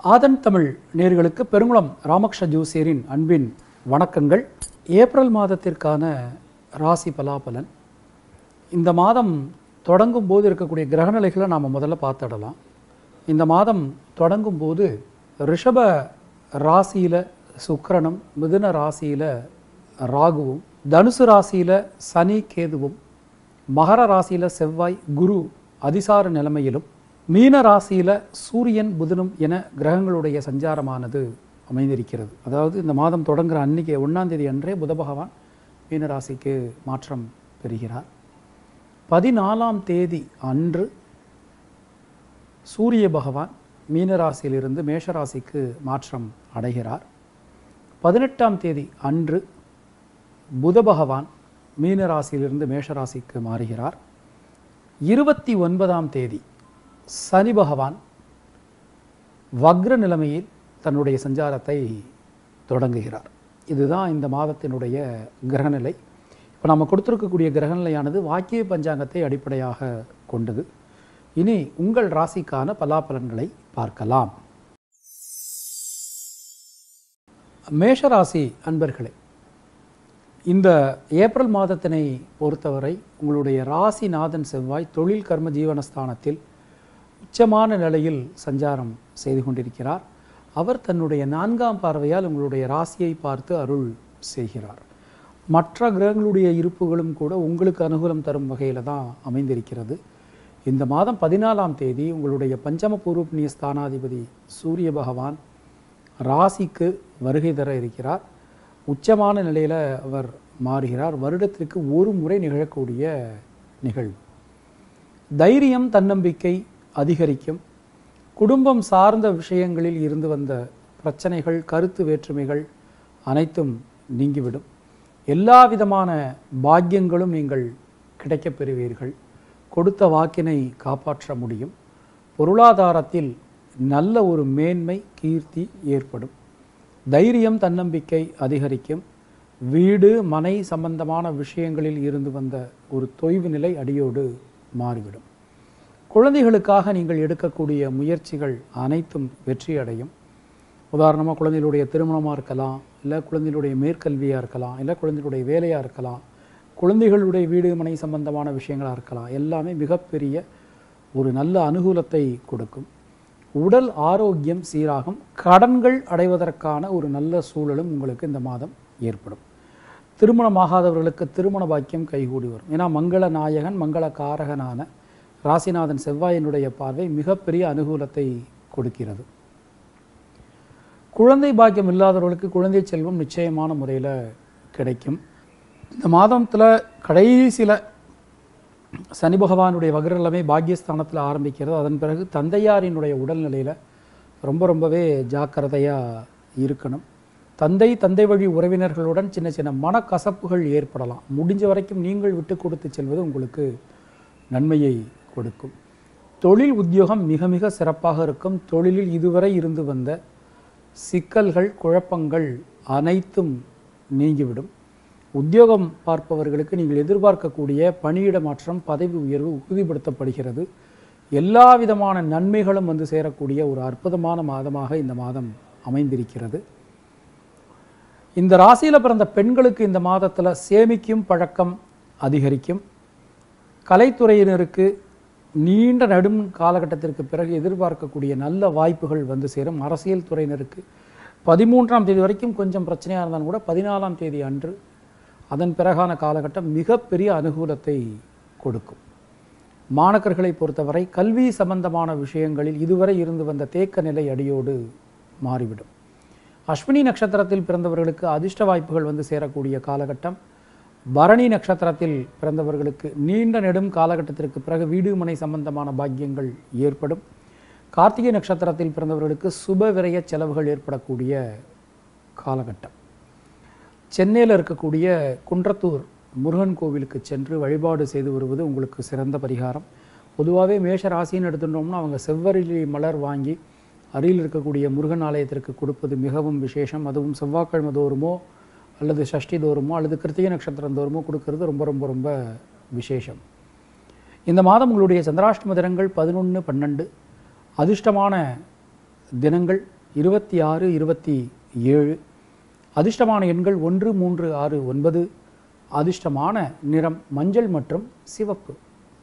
ஆதன் தமிழ் நேர்களுக்கு பெருங்குளம் ராமகிருஷ்ண ஜோசியரின் அன்பின் வணக்கங்கள் ஏப்ரல் மாதத்திற்கான ராசி பலாபலன் இந்த மாதம் தொடங்கும் போது இருக்கக்கூடிய கிரகநிலைகளை நாம் முதல்ல பார்த்துடலாம் இந்த மாதம் தொடங்கும் போது ரிஷப ராசியில் சுக்கிரனும் மிதுன ராசியில் ராகுவும் தனுசு ராசியில் சனி கேதுவும் மகர ராசியில் செவ்வாய் குரு அதிசார நிலைமையிலும் மீன ராசியில் சூரியன் புதனும் என கிரகங்களுடைய சஞ்சாரமானது அமைந்திருக்கிறது அதாவது இந்த மாதம் தொடங்குற அன்னைக்கு ஒன்றாம் தேதி அன்றே புத பகவான் மீன ராசிக்கு மாற்றம் பெறுகிறார் பதினாலாம் தேதி அன்று சூரிய பகவான் மீன ராசியிலிருந்து மேஷ ராசிக்கு மாற்றம் அடைகிறார் பதினெட்டாம் தேதி அன்று புத பகவான் மீன ராசியிலிருந்து மேஷ ராசிக்கு மாறுகிறார் இருபத்தி ஒன்பதாம் தேதி சனி பகவான் வக்ர நிலைமையில் தன்னுடைய சஞ்சாரத்தை தொடங்குகிறார் இதுதான் இந்த மாதத்தினுடைய கிரகநிலை இப்போ நம்ம கொடுத்துருக்கக்கூடிய கிரகநிலையானது வாக்கிய பஞ்சாங்கத்தை அடிப்படையாக கொண்டது இனி உங்கள் ராசிக்கான பலாபலன்களை பார்க்கலாம் மேஷராசி அன்பர்களே இந்த ஏப்ரல் மாதத்தினை பொறுத்தவரை உங்களுடைய ராசிநாதன் செவ்வாய் தொழில் கர்ம ஜீவனஸ்தானத்தில் உச்சமான நிலையில் சஞ்சாரம் செய்து கொண்டிருக்கிறார் அவர் தன்னுடைய நான்காம் பார்வையால் உங்களுடைய ராசியை பார்த்து அருள் செய்கிறார் மற்ற கிரகங்களுடைய இருப்புகளும் கூட உங்களுக்கு அனுகூலம் தரும் வகையில் தான் அமைந்திருக்கிறது இந்த மாதம் பதினாலாம் தேதி உங்களுடைய பஞ்சம பூர்வ புண்ணிய ஸ்தானாதிபதி சூரிய பகவான் ராசிக்கு வருகை தர இருக்கிறார் உச்சமான நிலையில் அவர் மாறுகிறார் வருடத்திற்கு ஒரு முறை நிகழக்கூடிய நிகழ்வு தைரியம் தன்னம்பிக்கை அதிகரிக்கும் குடும்பம் சார்ந்த விஷயங்களில் இருந்து வந்த பிரச்சனைகள் கருத்து வேற்றுமைகள் அனைத்தும் நீங்கிவிடும் எல்லா விதமான பாக்கியங்களும் நீங்கள் கிடைக்கப் பெறுவீர்கள் கொடுத்த வாக்கினை காப்பாற்ற முடியும் பொருளாதாரத்தில் நல்ல ஒரு மேன்மை கீர்த்தி ஏற்படும் தைரியம் தன்னம்பிக்கை அதிகரிக்கும் வீடு மனை சம்பந்தமான விஷயங்களில் இருந்து வந்த ஒரு தொய்வு நிலை அடியோடு மாறிவிடும் குழந்தைகளுக்காக நீங்கள் எடுக்கக்கூடிய முயற்சிகள் அனைத்தும் வெற்றி அடையும் உதாரணமாக குழந்தைகளுடைய திருமணமாக இருக்கலாம் இல்லை குழந்தைகளுடைய மேற்கல்வியாக இருக்கலாம் இல்லை குழந்தைகளுடைய வேலையாக இருக்கலாம் குழந்தைகளுடைய வீடு மனை சம்பந்தமான விஷயங்களாக இருக்கலாம் எல்லாமே மிகப்பெரிய ஒரு நல்ல அனுகூலத்தை கொடுக்கும் உடல் ஆரோக்கியம் சீராகும் கடன்கள் அடைவதற்கான ஒரு நல்ல சூழலும் உங்களுக்கு இந்த மாதம் ஏற்படும் திருமணமாகாதவர்களுக்கு திருமண பாக்கியம் கைகூடி வரும் ஏன்னா மங்கள நாயகன் மங்கள காரகனான ராசிநாதன் செவ்வாயினுடைய பார்வை மிகப்பெரிய அனுகூலத்தை கொடுக்கிறது குழந்தை பாக்கியம் இல்லாதவர்களுக்கு குழந்தை செல்வம் நிச்சயமான முறையில் கிடைக்கும் இந்த மாதத்தில் கடைசியில் சனி பகவானுடைய வக்ரலமே பாக்கியஸ்தானத்தில் ஆரம்பிக்கிறது அதன் பிறகு தந்தையாரினுடைய உடல்நிலையில் ரொம்ப ரொம்பவே ஜாக்கிரதையாக இருக்கணும் தந்தை தந்தை வழி உறவினர்களுடன் சின்ன சின்ன மனக்கசப்புகள் ஏற்படலாம் முடிஞ்ச வரைக்கும் நீங்கள் விட்டு கொடுத்து செல்வது உங்களுக்கு நன்மையை கொடுக்கும் தொழில் உத்தியோகம் மிக மிக சிறப்பாக இருக்கும் தொழிலில் இதுவரை இருந்து வந்த சிக்கல்கள் குழப்பங்கள் அனைத்தும் நீங்கிவிடும் உத்தியோகம் பார்ப்பவர்களுக்கு நீங்கள் எதிர்பார்க்கக்கூடிய பணியிட மாற்றம் பதவி உயர்வு உறுதிப்படுத்தப்படுகிறது எல்லா விதமான நன்மைகளும் வந்து சேரக்கூடிய ஒரு அற்புதமான மாதமாக இந்த மாதம் அமைந்திருக்கிறது இந்த ராசியில் பிறந்த பெண்களுக்கு இந்த மாதத்தில் சேமிக்கும் பழக்கம் அதிகரிக்கும் கலைத்துறையினருக்கு நீண்ட நடும் காலகட்டத்திற்கு பிறகு எதிர்பார்க்கக்கூடிய நல்ல வாய்ப்புகள் வந்து சேரும் அரசியல் துறையினருக்கு பதிமூன்றாம் தேதி வரைக்கும் கொஞ்சம் பிரச்சனையாக இருந்தாலும் கூட பதினாலாம் தேதி அன்று அதன் பிறகான காலகட்டம் மிகப்பெரிய அனுகூலத்தை கொடுக்கும் மாணக்கர்களை பொறுத்தவரை கல்வி சம்பந்தமான விஷயங்களில் இதுவரை இருந்து வந்த தேக்க நிலை அடியோடு மாறிவிடும் அஸ்வினி நட்சத்திரத்தில் பிறந்தவர்களுக்கு அதிர்ஷ்ட வாய்ப்புகள் வந்து சேரக்கூடிய காலகட்டம் பரணி நட்சத்திரத்தில் பிறந்தவர்களுக்கு நீண்ட நெடும் காலகட்டத்திற்கு பிறகு வீடு மனை சம்பந்தமான பாக்கியங்கள் ஏற்படும் கார்த்திகை நட்சத்திரத்தில் பிறந்தவர்களுக்கு சுப விரய செலவுகள் ஏற்படக்கூடிய காலகட்டம் சென்னையில் இருக்கக்கூடிய குன்றத்தூர் முருகன் கோவிலுக்கு சென்று வழிபாடு செய்து வருவது உங்களுக்கு சிறந்த பரிகாரம் பொதுவாகவே மேஷ ராசின்னு எடுத்துட்டோம்னா அவங்க செவ்வரிலி மலர் வாங்கி அருகில் இருக்கக்கூடிய முருகன் ஆலயத்திற்கு கொடுப்பது மிகவும் விசேஷம் அதுவும் செவ்வாய்க்கிழமை தோறுமோ அல்லது சஷ்டி தோறுமோ அல்லது கிருத்திகை நட்சத்திரம் தோறுமோ கொடுக்கறது ரொம்ப ரொம்ப ரொம்ப விசேஷம் இந்த மாதம் உங்களுடைய சந்திராஷ்டம தினங்கள் பதினொன்று பன்னெண்டு அதிர்ஷ்டமான தினங்கள் இருபத்தி ஆறு இருபத்தி ஏழு அதிர்ஷ்டமான எண்கள் ஒன்று மூன்று ஆறு ஒன்பது அதிர்ஷ்டமான நிறம் மஞ்சள் மற்றும் சிவப்பு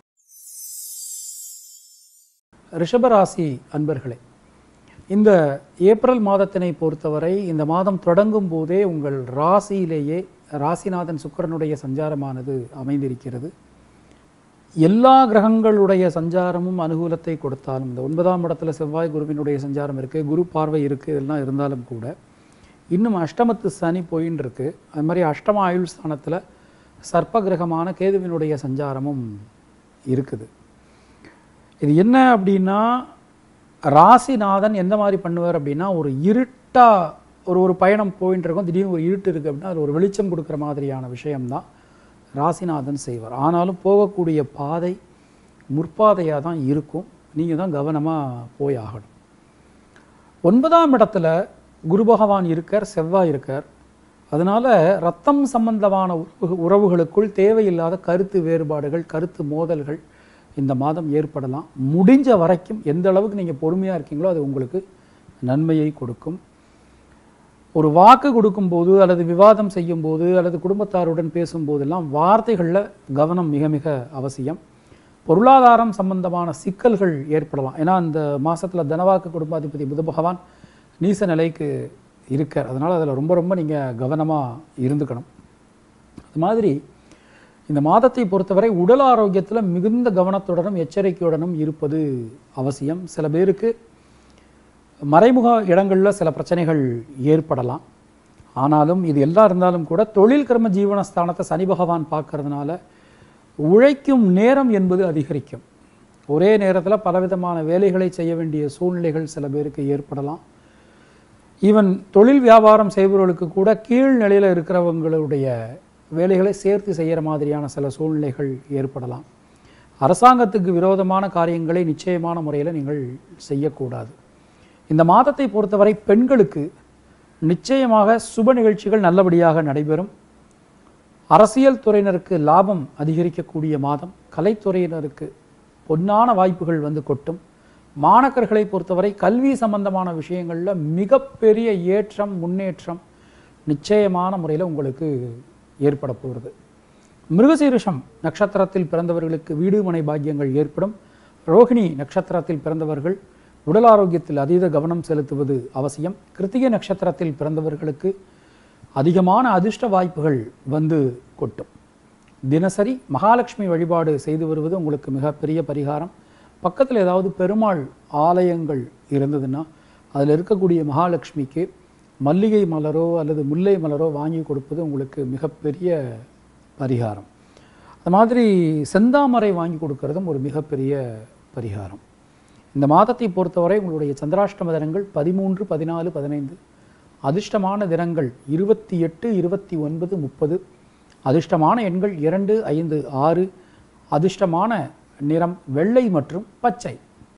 ரிஷபராசி அன்பர்களே இந்த ஏப்ரல் மாதத்தினை பொறுத்தவரை இந்த மாதம் தொடங்கும் போதே உங்கள் ராசியிலேயே ராசிநாதன் சுக்கிரனுடைய சஞ்சாரமானது அமைந்திருக்கிறது எல்லா கிரகங்களுடைய சஞ்சாரமும் அனுகூலத்தை கொடுத்தாலும் இந்த ஒன்பதாம் இடத்துல செவ்வாய் குருவினுடைய சஞ்சாரம் இருக்குது குரு பார்வை இருக்குது இதெல்லாம் இருந்தாலும் கூட இன்னும் அஷ்டமத்து சனி போயின்னு இருக்கு அது மாதிரி அஷ்டம ஆயுள் ஸ்தானத்தில் சர்ப்ப கிரகமான கேதுவினுடைய சஞ்சாரமும் இருக்குது இது என்ன அப்படின்னா ராசிநாதன் எந்த மாதிரி பண்ணுவார் அப்படின்னா ஒரு இருட்டா ஒரு ஒரு பயணம் போயிட்டு இருக்கும் திடீர்னு ஒரு இருட்டு இருக்குது அப்படின்னா அது ஒரு வெளிச்சம் கொடுக்குற மாதிரியான விஷயம்தான் ராசிநாதன் செய்வார் ஆனாலும் போகக்கூடிய பாதை முற்பாதையாக தான் இருக்கும் நீங்கள் தான் கவனமாக போய் ஆகணும் ஒன்பதாம் இடத்துல குரு பகவான் இருக்கார் செவ்வாய் இருக்கார் அதனால ரத்தம் சம்பந்தமான உறவு- உறவுகளுக்குள் தேவையில்லாத கருத்து வேறுபாடுகள் கருத்து மோதல்கள் இந்த மாதம் ஏற்படலாம் முடிஞ்ச வரைக்கும் எந்த அளவுக்கு நீங்கள் பொறுமையாக இருக்கீங்களோ அது உங்களுக்கு நன்மையை கொடுக்கும் ஒரு வாக்கு கொடுக்கும்போது அல்லது விவாதம் செய்யும்போது அல்லது குடும்பத்தாருடன் பேசும்போதெல்லாம் வார்த்தைகளில் கவனம் மிக மிக அவசியம் பொருளாதாரம் சம்பந்தமான சிக்கல்கள் ஏற்படலாம் ஏன்னா இந்த மாசத்துல தனவாக்கு குடும்பாதிபதி புத பகவான் நீச நிலைக்கு இருக்கார் அதனால் அதில் ரொம்ப ரொம்ப நீங்கள் கவனமாக இருந்துக்கணும் அது மாதிரி இந்த மாதத்தை பொறுத்தவரை உடல் ஆரோக்கியத்தில் மிகுந்த கவனத்துடனும் எச்சரிக்கையுடனும் இருப்பது அவசியம் சில பேருக்கு மறைமுக இடங்களில் சில பிரச்சனைகள் ஏற்படலாம் ஆனாலும் இது எல்லாம் இருந்தாலும் கூட தொழில் கர்ம ஜீவனஸ்தானத்தை சனி பகவான் பார்க்கறதுனால உழைக்கும் நேரம் என்பது அதிகரிக்கும் ஒரே நேரத்தில் பலவிதமான வேலைகளை செய்ய வேண்டிய சூழ்நிலைகள் சில பேருக்கு ஏற்படலாம் ஈவன் தொழில் வியாபாரம் செய்பவர்களுக்கு கூட கீழ் நிலையில் இருக்கிறவங்களுடைய வேலைகளை சேர்த்து செய்கிற மாதிரியான சில சூழ்நிலைகள் ஏற்படலாம் அரசாங்கத்துக்கு விரோதமான காரியங்களை நிச்சயமான முறையில் நீங்கள் செய்யக்கூடாது இந்த மாதத்தை பொறுத்தவரை பெண்களுக்கு நிச்சயமாக சுப நிகழ்ச்சிகள் நல்லபடியாக நடைபெறும் அரசியல் துறையினருக்கு லாபம் அதிகரிக்கக்கூடிய மாதம் கலைத்துறையினருக்கு பொன்னான வாய்ப்புகள் வந்து கொட்டும் மாணக்கர்களை பொறுத்தவரை கல்வி சம்பந்தமான விஷயங்களில் மிகப்பெரிய ஏற்றம் முன்னேற்றம் நிச்சயமான முறையில் உங்களுக்கு ஏற்பட போகிறது மிருகசீரிஷம் நட்சத்திரத்தில் பிறந்தவர்களுக்கு வீடு மனை பாக்கியங்கள் ஏற்படும் ரோகிணி நட்சத்திரத்தில் பிறந்தவர்கள் உடல் ஆரோக்கியத்தில் அதீத கவனம் செலுத்துவது அவசியம் கிருத்திகை நட்சத்திரத்தில் பிறந்தவர்களுக்கு அதிகமான அதிர்ஷ்ட வாய்ப்புகள் வந்து கொட்டும் தினசரி மகாலட்சுமி வழிபாடு செய்து வருவது உங்களுக்கு மிகப்பெரிய பரிகாரம் பக்கத்தில் ஏதாவது பெருமாள் ஆலயங்கள் இருந்ததுன்னா அதில் இருக்கக்கூடிய மகாலட்சுமிக்கு மல்லிகை மலரோ அல்லது முல்லை மலரோ வாங்கி கொடுப்பது உங்களுக்கு மிகப்பெரிய பரிகாரம் அது மாதிரி செந்தாமரை வாங்கி கொடுக்கறதும் ஒரு மிகப்பெரிய பரிகாரம் இந்த மாதத்தை பொறுத்தவரை உங்களுடைய சந்திராஷ்டம தினங்கள் பதிமூன்று பதினாலு பதினைந்து அதிர்ஷ்டமான தினங்கள் இருபத்தி எட்டு இருபத்தி ஒன்பது முப்பது அதிர்ஷ்டமான எண்கள் இரண்டு ஐந்து ஆறு அதிர்ஷ்டமான நிறம் வெள்ளை மற்றும் பச்சை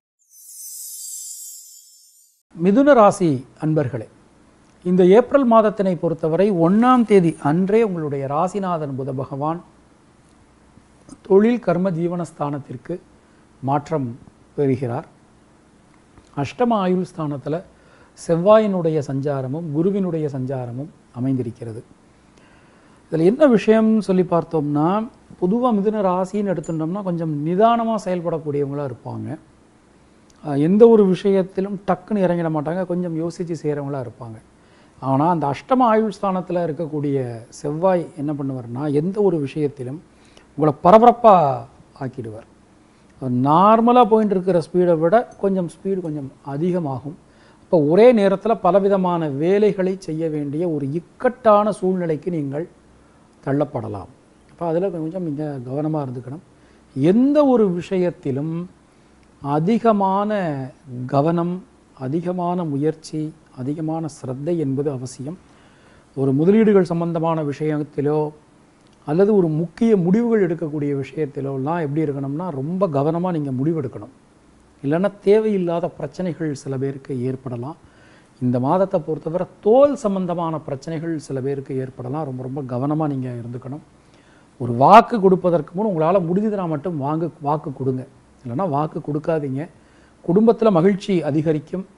மிதுன ராசி அன்பர்களே இந்த ஏப்ரல் மாதத்தினை பொறுத்தவரை ஒன்றாம் தேதி அன்றே உங்களுடைய ராசிநாதன் புத பகவான் தொழில் கர்ம ஜீவனஸ்தானத்திற்கு மாற்றம் பெறுகிறார் அஷ்டம ஆயுள் ஸ்தானத்தில் செவ்வாயினுடைய சஞ்சாரமும் குருவினுடைய சஞ்சாரமும் அமைந்திருக்கிறது இதில் என்ன விஷயம்னு சொல்லி பார்த்தோம்னா பொதுவாக மிதுன ராசின்னு எடுத்துட்டோம்னா கொஞ்சம் நிதானமாக செயல்படக்கூடியவங்களா இருப்பாங்க அஹ் எந்த ஒரு விஷயத்திலும் டக்குன்னு இறங்கிட மாட்டாங்க கொஞ்சம் யோசித்து செய்கிறவங்களா இருப்பாங்க ஆனால் அந்த அஷ்டம ஆயுள் ஸ்தானத்தில் இருக்கக்கூடிய செவ்வாய் என்ன பண்ணுவார்னா எந்த ஒரு விஷயத்திலும் உங்களை பரபரப்பாக ஆக்கிடுவார் நார்மலாக போயிட்டு இருக்கிற ஸ்பீடை விட கொஞ்சம் ஸ்பீடு கொஞ்சம் அதிகமாகும் இப்போ ஒரே நேரத்தில் பலவிதமான வேலைகளை செய்ய வேண்டிய ஒரு இக்கட்டான சூழ்நிலைக்கு நீங்கள் தள்ளப்படலாம் அப்போ அதில் கொஞ்சம் நீங்கள் கவனமாக இருந்துக்கணும் எந்த ஒரு விஷயத்திலும் அதிகமான கவனம் அதிகமான முயற்சி அதிகமான சிரத்தை என்பது அவசியம் ஒரு முதலீடுகள் சம்பந்தமான விஷயத்திலோ அல்லது ஒரு முக்கிய முடிவுகள் எடுக்கக்கூடிய விஷயத்திலோலாம் எப்படி இருக்கணும்னா ரொம்ப கவனமாக நீங்கள் முடிவெடுக்கணும் இல்லைன்னா தேவையில்லாத பிரச்சனைகள் சில பேருக்கு ஏற்படலாம் இந்த மாதத்தை பொறுத்தவரை தோல் சம்பந்தமான பிரச்சனைகள் சில பேருக்கு ஏற்படலாம் ரொம்ப ரொம்ப கவனமாக நீங்கள் இருந்துக்கணும் ஒரு வாக்கு கொடுப்பதற்கு முன் உங்களால் முடிஞ்சதுனா மட்டும் வாங்கு வாக்கு கொடுங்க இல்லைன்னா வாக்கு கொடுக்காதீங்க குடும்பத்தில் மகிழ்ச்சி அதிகரிக்கும்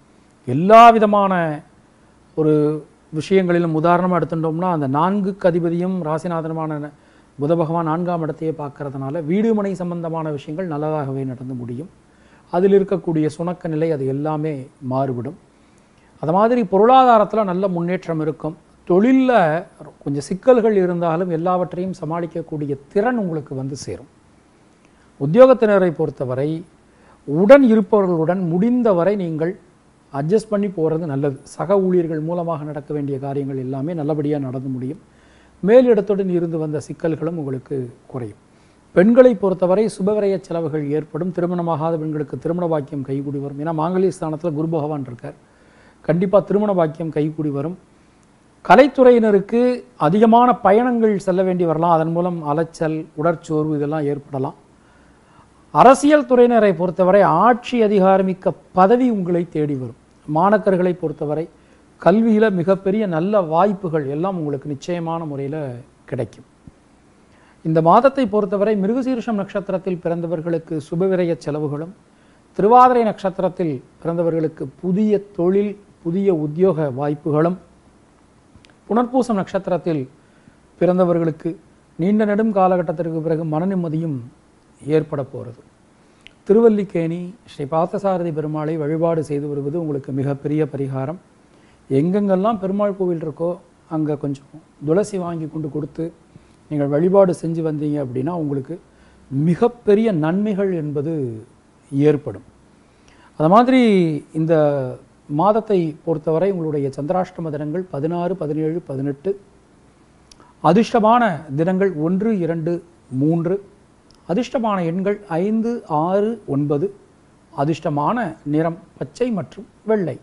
எல்லா விதமான ஒரு விஷயங்களிலும் உதாரணமாக எடுத்துட்டோம்னா அந்த நான்குக்கு அதிபதியும் ராசிநாதனமான புத பகவான் நான்காம் இடத்தையே பார்க்கறதுனால வீடு மனை சம்பந்தமான விஷயங்கள் நல்லதாகவே நடந்து முடியும் அதில் இருக்கக்கூடிய சுணக்க நிலை அது எல்லாமே மாறுபடும் அது மாதிரி பொருளாதாரத்தில் நல்ல முன்னேற்றம் இருக்கும் தொழிலில் கொஞ்சம் சிக்கல்கள் இருந்தாலும் எல்லாவற்றையும் சமாளிக்கக்கூடிய திறன் உங்களுக்கு வந்து சேரும் உத்தியோகத்தினரை பொறுத்தவரை உடன் இருப்பவர்களுடன் முடிந்தவரை நீங்கள் அட்ஜஸ்ட் பண்ணி போகிறது நல்லது சக ஊழியர்கள் மூலமாக நடக்க வேண்டிய காரியங்கள் எல்லாமே நல்லபடியாக நடந்து முடியும் மேலிடத்துடன் இருந்து வந்த சிக்கல்களும் உங்களுக்கு குறையும் பெண்களை பொறுத்தவரை சுபவிரய செலவுகள் ஏற்படும் திருமணமாகாத பெண்களுக்கு திருமண பாக்கியம் கைகூடி வரும் ஏன்னா மாங்கல்ய ஸ்தானத்தில் குரு பகவான் இருக்கார் கண்டிப்பாக திருமண பாக்கியம் கைகூடி வரும் கலைத்துறையினருக்கு அதிகமான பயணங்கள் செல்ல வேண்டி வரலாம் அதன் மூலம் அலைச்சல் உடற்சோர்வு இதெல்லாம் ஏற்படலாம் அரசியல் துறையினரை பொறுத்தவரை ஆட்சி அதிகாரமிக்க பதவி உங்களை தேடி வரும் மாணக்கர்களை பொறுத்தவரை கல்வியில் மிகப்பெரிய நல்ல வாய்ப்புகள் எல்லாம் உங்களுக்கு நிச்சயமான முறையில் கிடைக்கும் இந்த மாதத்தை பொறுத்தவரை மிருகசீரிஷம் நட்சத்திரத்தில் பிறந்தவர்களுக்கு சுபவிரய செலவுகளும் திருவாதிரை நட்சத்திரத்தில் பிறந்தவர்களுக்கு புதிய தொழில் புதிய உத்தியோக வாய்ப்புகளும் புனர்பூசம் நட்சத்திரத்தில் பிறந்தவர்களுக்கு நீண்ட நெடும் காலகட்டத்திற்கு பிறகு மன நிம்மதியும் ஏற்பட போகிறது திருவல்லிக்கேணி ஸ்ரீ பார்த்தசாரதி பெருமாளை வழிபாடு செய்து வருவது உங்களுக்கு மிகப்பெரிய பரிகாரம் எங்கெங்கெல்லாம் பெருமாள் கோவில் இருக்கோ அங்கே கொஞ்சம் துளசி வாங்கி கொண்டு கொடுத்து நீங்கள் வழிபாடு செஞ்சு வந்தீங்க அப்படின்னா உங்களுக்கு மிகப்பெரிய நன்மைகள் என்பது ஏற்படும் அது மாதிரி இந்த மாதத்தை பொறுத்தவரை உங்களுடைய சந்திராஷ்டம தினங்கள் பதினாறு பதினேழு பதினெட்டு அதிர்ஷ்டமான தினங்கள் ஒன்று இரண்டு மூன்று அதிர்ஷ்டமான எண்கள் ஐந்து ஆறு ஒன்பது அதிர்ஷ்டமான நிறம் பச்சை மற்றும் வெள்ளை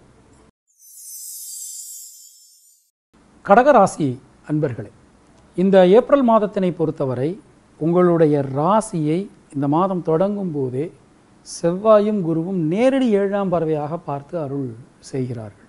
கடகராசி அன்பர்களே இந்த ஏப்ரல் மாதத்தினை பொறுத்தவரை உங்களுடைய ராசியை இந்த மாதம் தொடங்கும் போதே செவ்வாயும் குருவும் நேரடி ஏழாம் பறவையாக பார்த்து அருள் செய்கிறார்கள்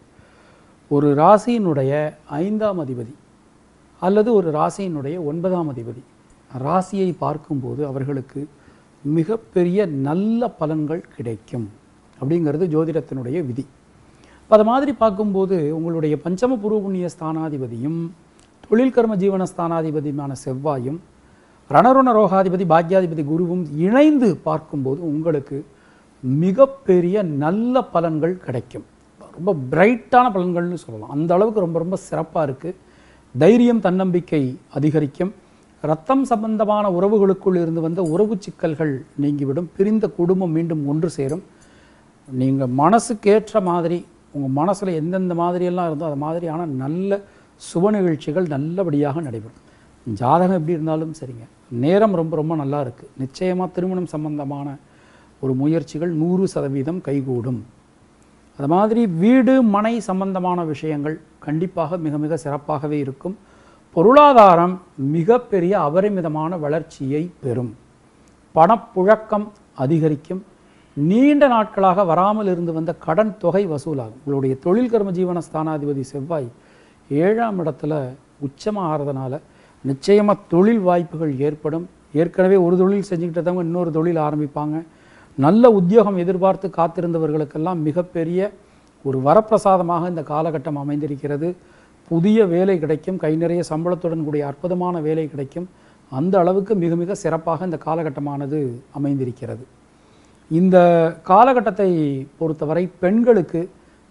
ஒரு ராசியினுடைய ஐந்தாம் அதிபதி அல்லது ஒரு ராசியினுடைய ஒன்பதாம் அதிபதி ராசியை பார்க்கும்போது அவர்களுக்கு மிகப்பெரிய நல்ல பலன்கள் கிடைக்கும் அப்படிங்கிறது ஜோதிடத்தினுடைய விதி அப்ப அது மாதிரி பார்க்கும்போது உங்களுடைய பஞ்சம பூர்வ புண்ணிய ஸ்தானாதிபதியும் தொழில் கர்ம ஜீவன ஸ்தானாதிபதியுமான செவ்வாயும் ரணருண ரோகாதிபதி பாக்யாதிபதி குருவும் இணைந்து பார்க்கும்போது உங்களுக்கு மிகப்பெரிய நல்ல பலன்கள் கிடைக்கும் ரொம்ப பிரைட்டான பலன்கள்னு சொல்லலாம் அந்த அளவுக்கு ரொம்ப ரொம்ப சிறப்பாக இருக்குது தைரியம் தன்னம்பிக்கை அதிகரிக்கும் ரத்தம் சம்பந்தமான உறவுகளுக்குள் இருந்து வந்த உறவு சிக்கல்கள் நீங்கிவிடும் பிரிந்த குடும்பம் மீண்டும் ஒன்று சேரும் நீங்கள் மனசுக்கேற்ற மாதிரி உங்கள் மனசில் எந்தெந்த மாதிரியெல்லாம் இருந்தோ அது மாதிரியான நல்ல சுப நிகழ்ச்சிகள் நல்லபடியாக நடைபெறும் ஜாதகம் எப்படி இருந்தாலும் சரிங்க நேரம் ரொம்ப ரொம்ப நல்லா இருக்குது நிச்சயமாக திருமணம் சம்பந்தமான ஒரு முயற்சிகள் நூறு சதவீதம் கைகூடும் அது மாதிரி வீடு மனை சம்பந்தமான விஷயங்கள் கண்டிப்பாக மிக மிக சிறப்பாகவே இருக்கும் பொருளாதாரம் மிகப்பெரிய அபரிமிதமான வளர்ச்சியை பெறும் பணப்புழக்கம் அதிகரிக்கும் நீண்ட நாட்களாக வராமல் இருந்து வந்த கடன் தொகை வசூலாகும் உங்களுடைய தொழில் கர்ம ஜீவன ஸ்தானாதிபதி செவ்வாய் ஏழாம் இடத்துல உச்சமாக ஆகிறதுனால நிச்சயமாக தொழில் வாய்ப்புகள் ஏற்படும் ஏற்கனவே ஒரு தொழில் செஞ்சுக்கிட்டு இருந்தவங்க இன்னொரு தொழில் ஆரம்பிப்பாங்க நல்ல உத்தியோகம் எதிர்பார்த்து காத்திருந்தவர்களுக்கெல்லாம் மிகப்பெரிய ஒரு வரப்பிரசாதமாக இந்த காலகட்டம் அமைந்திருக்கிறது புதிய வேலை கிடைக்கும் கை நிறைய சம்பளத்துடன் கூடிய அற்புதமான வேலை கிடைக்கும் அந்த அளவுக்கு மிக மிக சிறப்பாக இந்த காலகட்டமானது அமைந்திருக்கிறது இந்த காலகட்டத்தை பொறுத்தவரை பெண்களுக்கு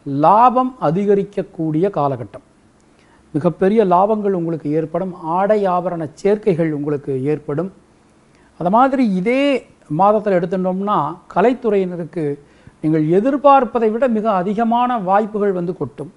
லாபம் அதிகரிக்கக்கூடிய காலகட்டம் மிகப்பெரிய லாபங்கள் உங்களுக்கு ஏற்படும் ஆடை ஆபரண சேர்க்கைகள் உங்களுக்கு ஏற்படும் அது மாதிரி இதே மாதத்தில் எடுத்துட்டோம்னா கலைத்துறையினருக்கு நீங்கள் எதிர்பார்ப்பதை விட மிக அதிகமான வாய்ப்புகள் வந்து கொட்டும்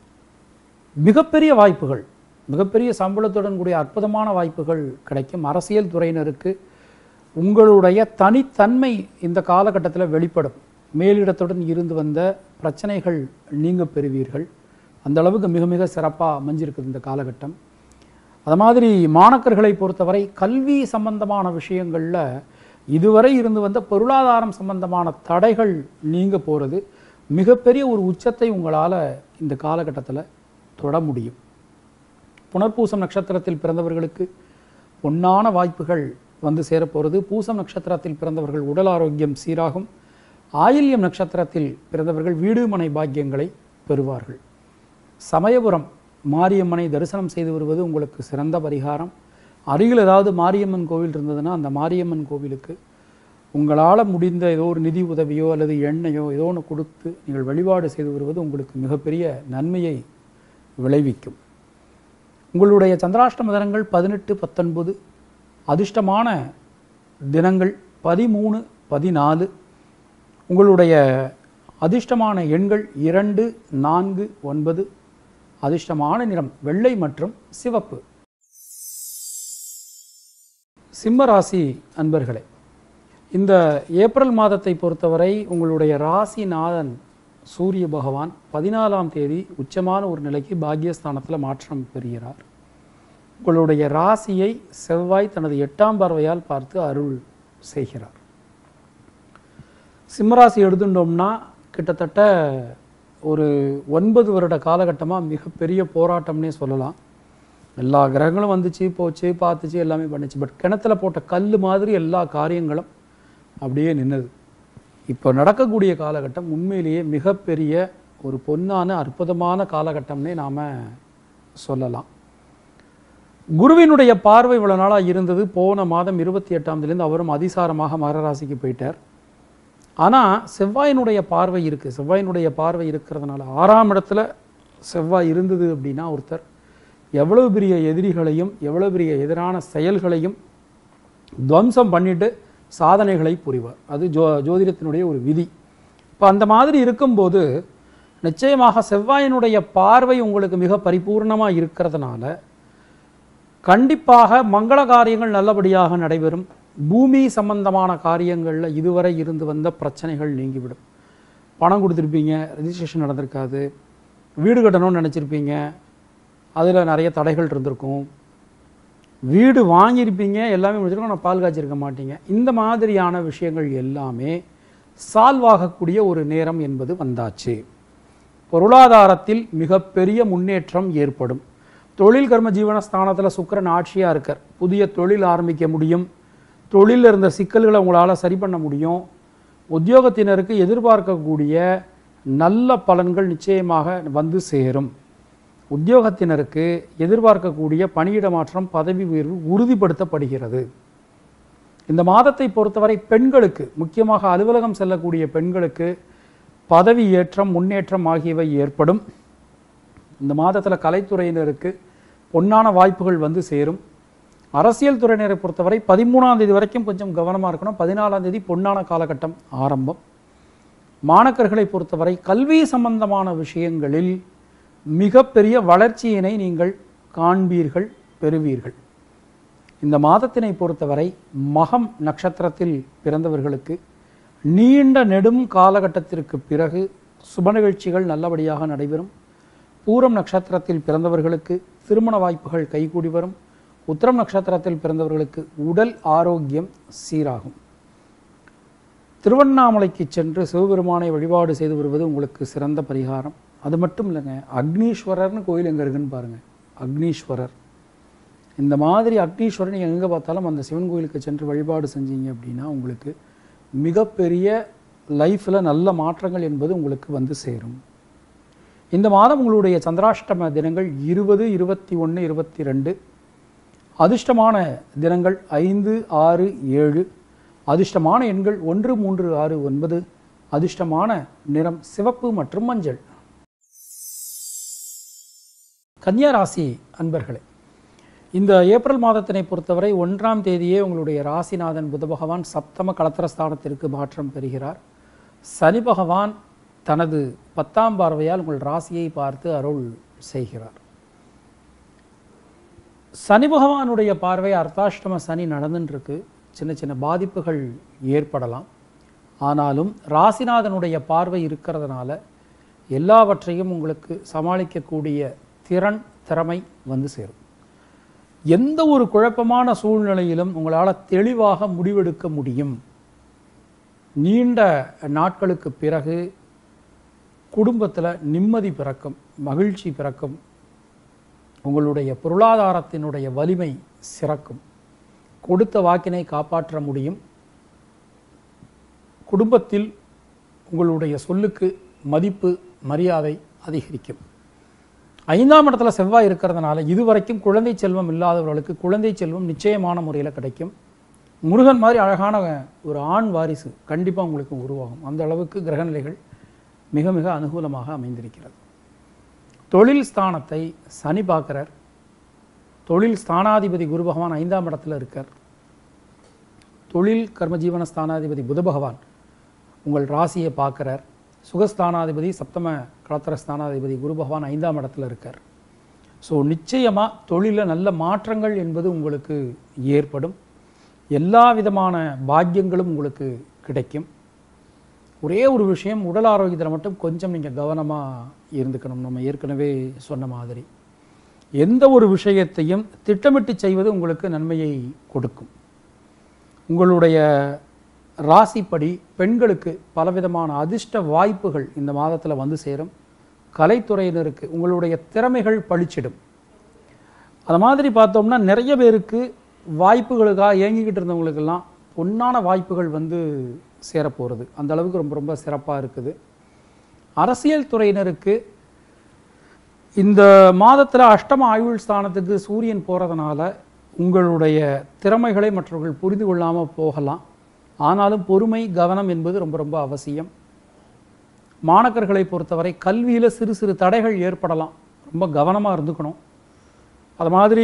மிகப்பெரிய வாய்ப்புகள் மிகப்பெரிய சம்பளத்துடன் கூடிய அற்புதமான வாய்ப்புகள் கிடைக்கும் அரசியல் துறையினருக்கு உங்களுடைய தனித்தன்மை இந்த காலகட்டத்தில் வெளிப்படும் மேலிடத்துடன் இருந்து வந்த பிரச்சனைகள் நீங்க பெறுவீர்கள் அந்த அளவுக்கு மிக மிக சிறப்பாக அமைஞ்சிருக்குது இந்த காலகட்டம் அது மாதிரி மாணக்கர்களை பொறுத்தவரை கல்வி சம்பந்தமான விஷயங்களில் இதுவரை இருந்து வந்த பொருளாதாரம் சம்பந்தமான தடைகள் நீங்க போகிறது மிகப்பெரிய ஒரு உச்சத்தை உங்களால் இந்த காலகட்டத்தில் தொட முடியும் புனர்பூசம் நட்சத்திரத்தில் பிறந்தவர்களுக்கு பொன்னான வாய்ப்புகள் வந்து சேரப்போகிறது பூசம் நட்சத்திரத்தில் பிறந்தவர்கள் உடல் ஆரோக்கியம் சீராகும் ஆயில்யம் நட்சத்திரத்தில் பிறந்தவர்கள் வீடு மனை பாக்கியங்களை பெறுவார்கள் சமயபுரம் மாரியம்மனை தரிசனம் செய்து வருவது உங்களுக்கு சிறந்த பரிகாரம் அருகில் ஏதாவது மாரியம்மன் கோவில் இருந்ததுன்னா அந்த மாரியம்மன் கோவிலுக்கு உங்களால் முடிந்த ஏதோ ஒரு நிதி உதவியோ அல்லது எண்ணெயோ ஏதோ ஒன்று கொடுத்து நீங்கள் வழிபாடு செய்து வருவது உங்களுக்கு மிகப்பெரிய நன்மையை விளைவிக்கும் உங்களுடைய சந்திராஷ்டம தினங்கள் பதினெட்டு பத்தொன்பது அதிர்ஷ்டமான தினங்கள் பதிமூணு பதினாலு உங்களுடைய அதிர்ஷ்டமான எண்கள் இரண்டு நான்கு ஒன்பது அதிர்ஷ்டமான நிறம் வெள்ளை மற்றும் சிவப்பு சிம்ம ராசி அன்பர்களே இந்த ஏப்ரல் மாதத்தை பொறுத்தவரை உங்களுடைய ராசிநாதன் சூரிய பகவான் பதினாலாம் தேதி உச்சமான ஒரு நிலைக்கு பாக்கியஸ்தானத்தில் மாற்றம் பெறுகிறார் உங்களுடைய ராசியை செவ்வாய் தனது எட்டாம் பார்வையால் பார்த்து அருள் செய்கிறார் சிம்மராசி எடுத்துட்டோம்னா கிட்டத்தட்ட ஒரு ஒன்பது வருட காலகட்டமாக மிகப்பெரிய போராட்டம்னே சொல்லலாம் எல்லா கிரகங்களும் வந்துச்சு போச்சு பார்த்துச்சு எல்லாமே பண்ணுச்சு பட் கிணத்துல போட்ட கல் மாதிரி எல்லா காரியங்களும் அப்படியே நின்னது இப்போ நடக்கக்கூடிய காலகட்டம் உண்மையிலேயே மிகப்பெரிய ஒரு பொன்னான அற்புதமான காலகட்டம்னே நாம் சொல்லலாம் குருவினுடைய பார்வை இவ்வளோ நாளாக இருந்தது போன மாதம் இருபத்தி எட்டாம் தேதியிலேருந்து அவரும் அதிசாரமாக மகர ராசிக்கு போயிட்டார் ஆனால் செவ்வாயினுடைய பார்வை இருக்குது செவ்வாயினுடைய பார்வை இருக்கிறதுனால ஆறாம் இடத்துல செவ்வாய் இருந்தது அப்படின்னா ஒருத்தர் எவ்வளவு பெரிய எதிரிகளையும் எவ்வளவு பெரிய எதிரான செயல்களையும் துவம்சம் பண்ணிட்டு சாதனைகளை புரிவார் அது ஜோ ஜோதிடத்தினுடைய ஒரு விதி இப்போ அந்த மாதிரி இருக்கும்போது நிச்சயமாக செவ்வாயினுடைய பார்வை உங்களுக்கு மிக பரிபூர்ணமாக இருக்கிறதுனால கண்டிப்பாக மங்கள காரியங்கள் நல்லபடியாக நடைபெறும் பூமி சம்பந்தமான காரியங்களில் இதுவரை இருந்து வந்த பிரச்சனைகள் நீங்கிவிடும் பணம் கொடுத்துருப்பீங்க ரெஜிஸ்ட்ரேஷன் நடந்திருக்காது வீடு கட்டணும்னு நினச்சிருப்பீங்க அதில் நிறைய தடைகள் இருந்திருக்கும் வீடு வாங்கியிருப்பீங்க எல்லாமே முடிச்சிருக்கோம் ஆனால் பால் காய்ச்சிருக்க மாட்டீங்க இந்த மாதிரியான விஷயங்கள் எல்லாமே சால்வ் ஆகக்கூடிய ஒரு நேரம் என்பது வந்தாச்சு பொருளாதாரத்தில் மிகப்பெரிய முன்னேற்றம் ஏற்படும் தொழில் கர்ம ஜீவனஸ்தானத்தில் சுக்கிரன் ஆட்சியாக இருக்கார் புதிய தொழில் ஆரம்பிக்க முடியும் தொழிலில் இருந்த சிக்கல்களை உங்களால் சரி பண்ண முடியும் உத்தியோகத்தினருக்கு எதிர்பார்க்கக்கூடிய நல்ல பலன்கள் நிச்சயமாக வந்து சேரும் உத்தியோகத்தினருக்கு எதிர்பார்க்கக்கூடிய பணியிட மாற்றம் பதவி உயர்வு உறுதிப்படுத்தப்படுகிறது இந்த மாதத்தை பொறுத்தவரை பெண்களுக்கு முக்கியமாக அலுவலகம் செல்லக்கூடிய பெண்களுக்கு பதவி ஏற்றம் முன்னேற்றம் ஆகியவை ஏற்படும் இந்த மாதத்தில் கலைத்துறையினருக்கு பொன்னான வாய்ப்புகள் வந்து சேரும் அரசியல் துறையினரை பொறுத்தவரை பதிமூணாம் தேதி வரைக்கும் கொஞ்சம் கவனமாக இருக்கணும் பதினாலாம் தேதி பொன்னான காலகட்டம் ஆரம்பம் மாணக்கர்களை பொறுத்தவரை கல்வி சம்பந்தமான விஷயங்களில் மிகப்பெரிய வளர்ச்சியினை நீங்கள் காண்பீர்கள் பெறுவீர்கள் இந்த மாதத்தினை பொறுத்தவரை மகம் நட்சத்திரத்தில் பிறந்தவர்களுக்கு நீண்ட நெடும் காலகட்டத்திற்கு பிறகு சுப நிகழ்ச்சிகள் நல்லபடியாக நடைபெறும் பூரம் நட்சத்திரத்தில் பிறந்தவர்களுக்கு திருமண வாய்ப்புகள் கைகூடி வரும் உத்திரம் நட்சத்திரத்தில் பிறந்தவர்களுக்கு உடல் ஆரோக்கியம் சீராகும் திருவண்ணாமலைக்கு சென்று சிவபெருமானை வழிபாடு செய்து வருவது உங்களுக்கு சிறந்த பரிகாரம் அது மட்டும் இல்லைங்க அக்னீஸ்வரர்னு கோயில் எங்கே இருக்குன்னு பாருங்கள் அக்னீஸ்வரர் இந்த மாதிரி அக்னீஸ்வரன் எங்கே பார்த்தாலும் அந்த சிவன் கோயிலுக்கு சென்று வழிபாடு செஞ்சீங்க அப்படின்னா உங்களுக்கு மிகப்பெரிய லைஃப்பில் நல்ல மாற்றங்கள் என்பது உங்களுக்கு வந்து சேரும் இந்த மாதம் உங்களுடைய சந்திராஷ்டம தினங்கள் இருபது இருபத்தி ஒன்று இருபத்தி ரெண்டு அதிர்ஷ்டமான தினங்கள் ஐந்து ஆறு ஏழு அதிர்ஷ்டமான எண்கள் ஒன்று மூன்று ஆறு ஒன்பது அதிர்ஷ்டமான நிறம் சிவப்பு மற்றும் மஞ்சள் கன்னியா ராசி அன்பர்களே இந்த ஏப்ரல் மாதத்தினை பொறுத்தவரை ஒன்றாம் தேதியே உங்களுடைய ராசிநாதன் புத பகவான் சப்தம கலத்திரஸ்தானத்திற்கு மாற்றம் பெறுகிறார் சனி பகவான் தனது பத்தாம் பார்வையால் உங்கள் ராசியை பார்த்து அருள் செய்கிறார் சனி பகவானுடைய பார்வை அர்த்தாஷ்டம சனி நடந்துட்டுருக்கு சின்ன சின்ன பாதிப்புகள் ஏற்படலாம் ஆனாலும் ராசிநாதனுடைய பார்வை இருக்கிறதுனால எல்லாவற்றையும் உங்களுக்கு சமாளிக்கக்கூடிய திறன் திறமை வந்து சேரும் எந்த ஒரு குழப்பமான சூழ்நிலையிலும் உங்களால் தெளிவாக முடிவெடுக்க முடியும் நீண்ட நாட்களுக்கு பிறகு குடும்பத்தில் நிம்மதி பிறக்கும் மகிழ்ச்சி பிறக்கும் உங்களுடைய பொருளாதாரத்தினுடைய வலிமை சிறக்கும் கொடுத்த வாக்கினை காப்பாற்ற முடியும் குடும்பத்தில் உங்களுடைய சொல்லுக்கு மதிப்பு மரியாதை அதிகரிக்கும் ஐந்தாம் இடத்துல செவ்வாய் இருக்கிறதுனால இதுவரைக்கும் குழந்தை செல்வம் இல்லாதவர்களுக்கு குழந்தை செல்வம் நிச்சயமான முறையில் கிடைக்கும் முருகன் மாதிரி அழகான ஒரு ஆண் வாரிசு கண்டிப்பாக உங்களுக்கு உருவாகும் அந்த அளவுக்கு கிரகநிலைகள் மிக மிக அனுகூலமாக அமைந்திருக்கிறது தொழில் ஸ்தானத்தை சனி பார்க்கிறார் தொழில் ஸ்தானாதிபதி குரு பகவான் ஐந்தாம் இடத்துல இருக்கார் தொழில் கர்மஜீவன ஸ்தானாதிபதி புத பகவான் உங்கள் ராசியை பார்க்கிறார் சுகஸ்தானாதிபதி சப்தம களத்திர ஸ்தானாதிபதி குரு பகவான் ஐந்தாம் இடத்துல இருக்கார் ஸோ நிச்சயமாக தொழிலில் நல்ல மாற்றங்கள் என்பது உங்களுக்கு ஏற்படும் எல்லா விதமான பாக்கியங்களும் உங்களுக்கு கிடைக்கும் ஒரே ஒரு விஷயம் உடல் ஆரோக்கியத்தில் மட்டும் கொஞ்சம் நீங்கள் கவனமாக இருந்துக்கணும் நம்ம ஏற்கனவே சொன்ன மாதிரி எந்த ஒரு விஷயத்தையும் திட்டமிட்டு செய்வது உங்களுக்கு நன்மையை கொடுக்கும் உங்களுடைய ராசிப்படி பெண்களுக்கு பலவிதமான அதிர்ஷ்ட வாய்ப்புகள் இந்த மாதத்தில் வந்து சேரும் கலைத்துறையினருக்கு உங்களுடைய திறமைகள் பளிச்சிடும் அது மாதிரி பார்த்தோம்னா நிறைய பேருக்கு வாய்ப்புகளுக்காக ஏங்கிக்கிட்டு இருந்தவங்களுக்கெல்லாம் பொன்னான வாய்ப்புகள் வந்து சேரப்போகிறது அந்த அளவுக்கு ரொம்ப ரொம்ப சிறப்பாக இருக்குது அரசியல் துறையினருக்கு இந்த மாதத்தில் அஷ்டம ஆயுள் ஸ்தானத்துக்கு சூரியன் போகிறதுனால உங்களுடைய திறமைகளை மற்றவர்கள் புரிந்து கொள்ளாமல் போகலாம் ஆனாலும் பொறுமை கவனம் என்பது ரொம்ப ரொம்ப அவசியம் மாணக்கர்களை பொறுத்தவரை கல்வியில் சிறு சிறு தடைகள் ஏற்படலாம் ரொம்ப கவனமாக இருந்துக்கணும் அது மாதிரி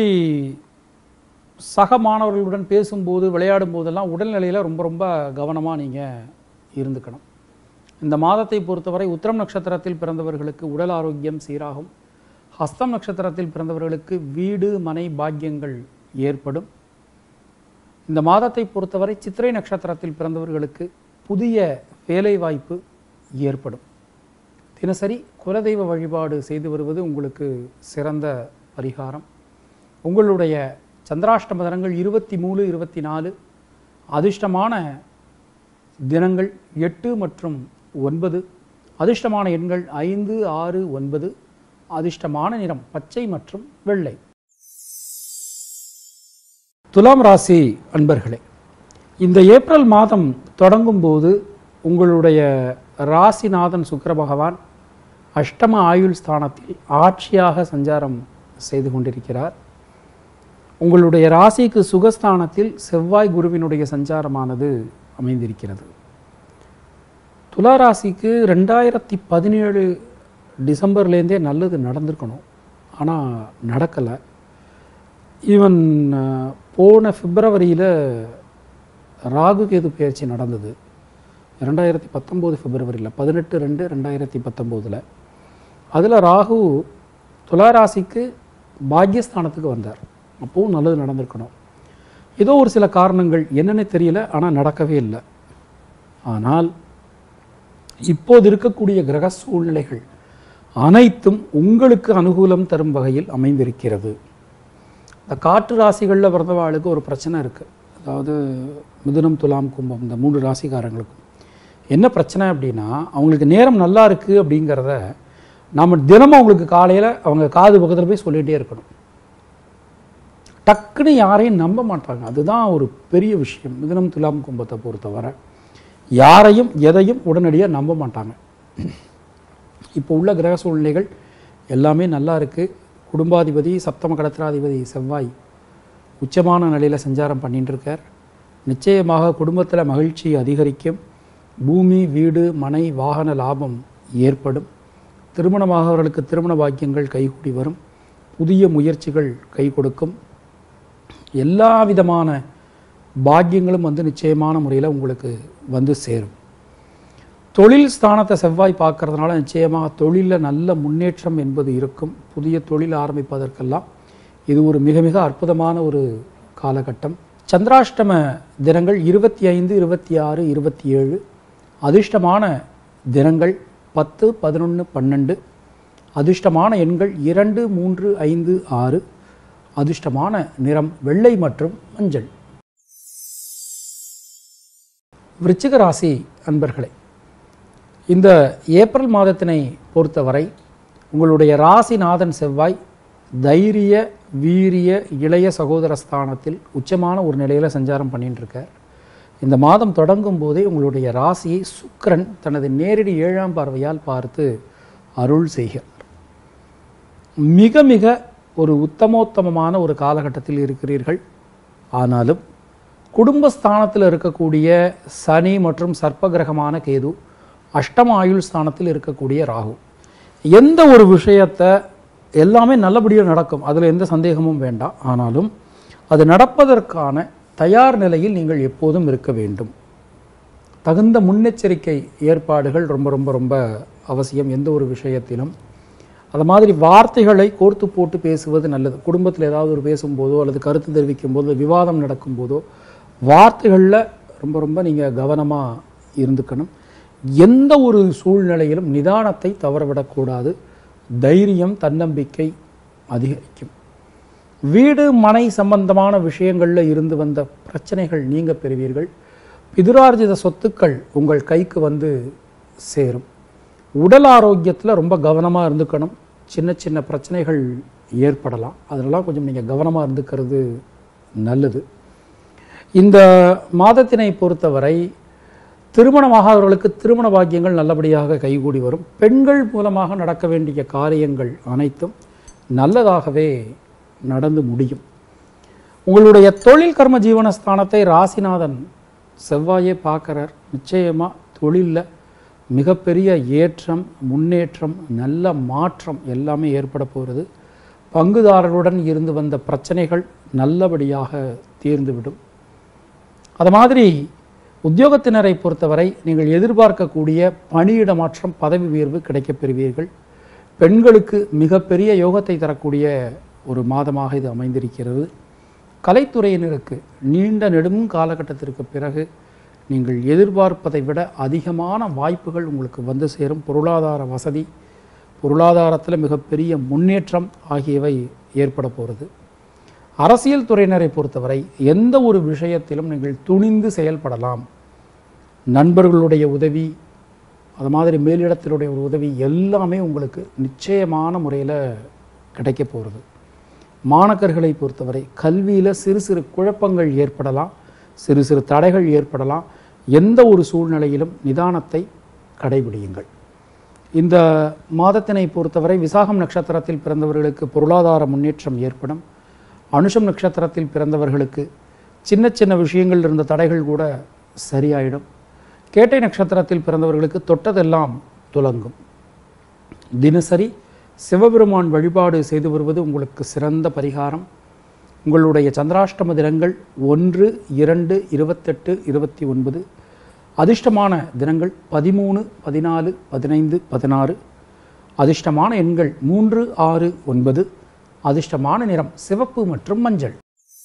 சக மாணவர்களுடன் பேசும்போது விளையாடும் போதெல்லாம் உடல்நிலையில் ரொம்ப ரொம்ப கவனமாக நீங்கள் இருந்துக்கணும் இந்த மாதத்தை பொறுத்தவரை உத்திரம் நட்சத்திரத்தில் பிறந்தவர்களுக்கு உடல் ஆரோக்கியம் சீராகும் ஹஸ்தம் நட்சத்திரத்தில் பிறந்தவர்களுக்கு வீடு மனை பாக்கியங்கள் ஏற்படும் இந்த மாதத்தை பொறுத்தவரை சித்திரை நட்சத்திரத்தில் பிறந்தவர்களுக்கு புதிய வேலை வாய்ப்பு ஏற்படும் தினசரி குலதெய்வ வழிபாடு செய்து வருவது உங்களுக்கு சிறந்த பரிகாரம் உங்களுடைய சந்திராஷ்டம தினங்கள் இருபத்தி மூணு இருபத்தி நாலு அதிர்ஷ்டமான தினங்கள் எட்டு மற்றும் ஒன்பது அதிர்ஷ்டமான எண்கள் ஐந்து ஆறு ஒன்பது அதிர்ஷ்டமான நிறம் பச்சை மற்றும் வெள்ளை துலாம் ராசி அன்பர்களே இந்த ஏப்ரல் மாதம் தொடங்கும் போது உங்களுடைய ராசிநாதன் சுக்கிர பகவான் அஷ்டம ஆயுள் ஸ்தானத்தில் ஆட்சியாக சஞ்சாரம் செய்து கொண்டிருக்கிறார் உங்களுடைய ராசிக்கு சுகஸ்தானத்தில் செவ்வாய் குருவினுடைய சஞ்சாரமானது அமைந்திருக்கிறது துலா ராசிக்கு ரெண்டாயிரத்தி பதினேழு டிசம்பர்லேருந்தே நல்லது நடந்திருக்கணும் ஆனால் நடக்கலை ஈவன் அஹ், போன பிப்ரவரியில் ராகு கேது பயிற்சி நடந்தது ரெண்டாயிரத்தி பத்தொம்போது பிப்ரவரியில் பதினெட்டு ரெண்டு ரெண்டாயிரத்தி பத்தொம்போதில் அதில் ராகு துலா ராசிக்கு பாக்யஸ்தானத்துக்கு வந்தார் அப்போவும் நல்லது நடந்திருக்கணும் ஏதோ ஒரு சில காரணங்கள் என்னன்னு தெரியல ஆனால் நடக்கவே இல்லை ஆனால் இப்போது இருக்கக்கூடிய கிரக சூழ்நிலைகள் அனைத்தும் உங்களுக்கு அனுகூலம் தரும் வகையில் அமைந்திருக்கிறது இந்த காற்று ராசிகளில் பிறந்தவாளுக்கு ஒரு பிரச்சனை இருக்குது அதாவது மிதுனம் துலாம் கும்பம் இந்த மூன்று ராசிக்காரங்களுக்கும் என்ன பிரச்சனை அப்படின்னா அவங்களுக்கு நேரம் நல்லா இருக்குது அப்படிங்கிறத நம்ம தினமும் அவங்களுக்கு காலையில் அவங்க காது பக்கத்தில் போய் சொல்லிகிட்டே இருக்கணும் டக்குன்னு யாரையும் நம்ப மாட்டாங்க அதுதான் ஒரு பெரிய விஷயம் மிதுனம் துலாம் கும்பத்தை பொறுத்தவரை யாரையும் எதையும் உடனடியாக நம்ப மாட்டாங்க இப்போ உள்ள கிரக சூழ்நிலைகள் எல்லாமே நல்லா இருக்குது குடும்பாதிபதி சப்தம கடத்திராதிபதி செவ்வாய் உச்சமான நிலையில் சஞ்சாரம் பண்ணிட்டு இருக்கார் நிச்சயமாக குடும்பத்தில் மகிழ்ச்சி அதிகரிக்கும் பூமி வீடு மனை வாகன லாபம் ஏற்படும் திருமணமாகவர்களுக்கு திருமண பாக்கியங்கள் கைகூடி வரும் புதிய முயற்சிகள் கை கொடுக்கும் எல்லா விதமான பாக்கியங்களும் வந்து நிச்சயமான முறையில் உங்களுக்கு வந்து சேரும் தொழில் ஸ்தானத்தை செவ்வாய் பார்க்கறதுனால நிச்சயமாக தொழிலில் நல்ல முன்னேற்றம் என்பது இருக்கும் புதிய தொழில் ஆரம்பிப்பதற்கெல்லாம் இது ஒரு மிக மிக அற்புதமான ஒரு காலகட்டம் சந்திராஷ்டம தினங்கள் இருபத்தி ஐந்து இருபத்தி ஆறு இருபத்தி ஏழு அதிர்ஷ்டமான தினங்கள் பத்து பதினொன்று பன்னெண்டு அதிர்ஷ்டமான எண்கள் இரண்டு மூன்று ஐந்து ஆறு அதிர்ஷ்டமான நிறம் வெள்ளை மற்றும் மஞ்சள் விருச்சிக ராசி அன்பர்களே இந்த ஏப்ரல் மாதத்தினை பொறுத்தவரை உங்களுடைய ராசிநாதன் செவ்வாய் தைரிய வீரிய இளைய சகோதர ஸ்தானத்தில் உச்சமான ஒரு நிலையில் சஞ்சாரம் பண்ணிட்டு இருக்கார் இந்த மாதம் தொடங்கும் போதே உங்களுடைய ராசியை சுக்கிரன் தனது நேரடி ஏழாம் பார்வையால் பார்த்து அருள் செய்கிறார் மிக மிக ஒரு உத்தமோத்தமமான ஒரு காலகட்டத்தில் இருக்கிறீர்கள் ஆனாலும் குடும்பஸ்தானத்தில் இருக்கக்கூடிய சனி மற்றும் சர்ப்பகிரகமான கேது அஷ்டம ஆயுள் ஸ்தானத்தில் இருக்கக்கூடிய ராகு எந்த ஒரு விஷயத்தை எல்லாமே நல்லபடியாக நடக்கும் அதில் எந்த சந்தேகமும் வேண்டாம் ஆனாலும் அது நடப்பதற்கான தயார் நிலையில் நீங்கள் எப்போதும் இருக்க வேண்டும் தகுந்த முன்னெச்சரிக்கை ஏற்பாடுகள் ரொம்ப ரொம்ப ரொம்ப அவசியம் எந்த ஒரு விஷயத்திலும் அது மாதிரி வார்த்தைகளை கோர்த்து போட்டு பேசுவது நல்லது குடும்பத்தில் ஏதாவது ஒரு பேசும்போதோ அல்லது கருத்து தெரிவிக்கும் போதோ விவாதம் நடக்கும்போதோ வார்த்தைகளில் ரொம்ப ரொம்ப நீங்கள் கவனமாக இருந்துக்கணும் எந்த ஒரு சூழ்நிலையிலும் நிதானத்தை தவறவிடக்கூடாது தைரியம் தன்னம்பிக்கை அதிகரிக்கும் வீடு மனை சம்பந்தமான விஷயங்களில் இருந்து வந்த பிரச்சனைகள் நீங்க பெறுவீர்கள் பிதுரார்ஜித சொத்துக்கள் உங்கள் கைக்கு வந்து சேரும் உடல் ஆரோக்கியத்தில் ரொம்ப கவனமாக இருந்துக்கணும் சின்ன சின்ன பிரச்சனைகள் ஏற்படலாம் அதெல்லாம் கொஞ்சம் நீங்கள் கவனமாக இருந்துக்கிறது நல்லது இந்த மாதத்தினை பொறுத்தவரை திருமணமாகாதவர்களுக்கு திருமண பாக்கியங்கள் நல்லபடியாக கைகூடி வரும் பெண்கள் மூலமாக நடக்க வேண்டிய காரியங்கள் அனைத்தும் நல்லதாகவே நடந்து முடியும் உங்களுடைய தொழில் கர்ம ஜீவனஸ்தானத்தை ராசிநாதன் செவ்வாயே பார்க்கறார் நிச்சயமா தொழிலில் மிகப்பெரிய ஏற்றம் முன்னேற்றம் நல்ல மாற்றம் எல்லாமே ஏற்பட போகிறது பங்குதாரருடன் இருந்து வந்த பிரச்சனைகள் நல்லபடியாக தீர்ந்துவிடும் அது மாதிரி உத்தியோகத்தினரை பொறுத்தவரை நீங்கள் எதிர்பார்க்கக்கூடிய பணியிட மாற்றம் பதவி உயர்வு கிடைக்கப் பெறுவீர்கள் பெண்களுக்கு மிகப்பெரிய யோகத்தை தரக்கூடிய ஒரு மாதமாக இது அமைந்திருக்கிறது கலைத்துறையினருக்கு நீண்ட நெடும் காலகட்டத்திற்கு பிறகு நீங்கள் எதிர்பார்ப்பதை விட அதிகமான வாய்ப்புகள் உங்களுக்கு வந்து சேரும் பொருளாதார வசதி பொருளாதாரத்தில் மிகப்பெரிய முன்னேற்றம் ஆகியவை ஏற்பட போகிறது அரசியல் துறையினரை பொறுத்தவரை எந்த ஒரு விஷயத்திலும் நீங்கள் துணிந்து செயல்படலாம் நண்பர்களுடைய உதவி அது மாதிரி மேலிடத்தினுடைய ஒரு உதவி எல்லாமே உங்களுக்கு நிச்சயமான முறையில் கிடைக்க போகிறது மாணக்கர்களை பொறுத்தவரை கல்வியில் சிறு சிறு குழப்பங்கள் ஏற்படலாம் சிறு சிறு தடைகள் ஏற்படலாம் எந்த ஒரு சூழ்நிலையிலும் நிதானத்தை கடைபிடியுங்கள் இந்த மாதத்தினை பொறுத்தவரை விசாகம் நட்சத்திரத்தில் பிறந்தவர்களுக்கு பொருளாதார முன்னேற்றம் ஏற்படும் அனுஷம் நட்சத்திரத்தில் பிறந்தவர்களுக்கு சின்ன சின்ன விஷயங்கள் இருந்த தடைகள் கூட சரியாயிடும் கேட்டை நட்சத்திரத்தில் பிறந்தவர்களுக்கு தொட்டதெல்லாம் துலங்கும் தினசரி சிவபெருமான் வழிபாடு செய்து வருவது உங்களுக்கு சிறந்த பரிகாரம் உங்களுடைய சந்திராஷ்டம தினங்கள் ஒன்று இரண்டு இருபத்தெட்டு இருபத்தி ஒன்பது அதிர்ஷ்டமான தினங்கள் பதிமூணு பதினாலு பதினைந்து பதினாறு அதிர்ஷ்டமான எண்கள் மூன்று ஆறு ஒன்பது அதிர்ஷ்டமான நிறம் சிவப்பு மற்றும் மஞ்சள்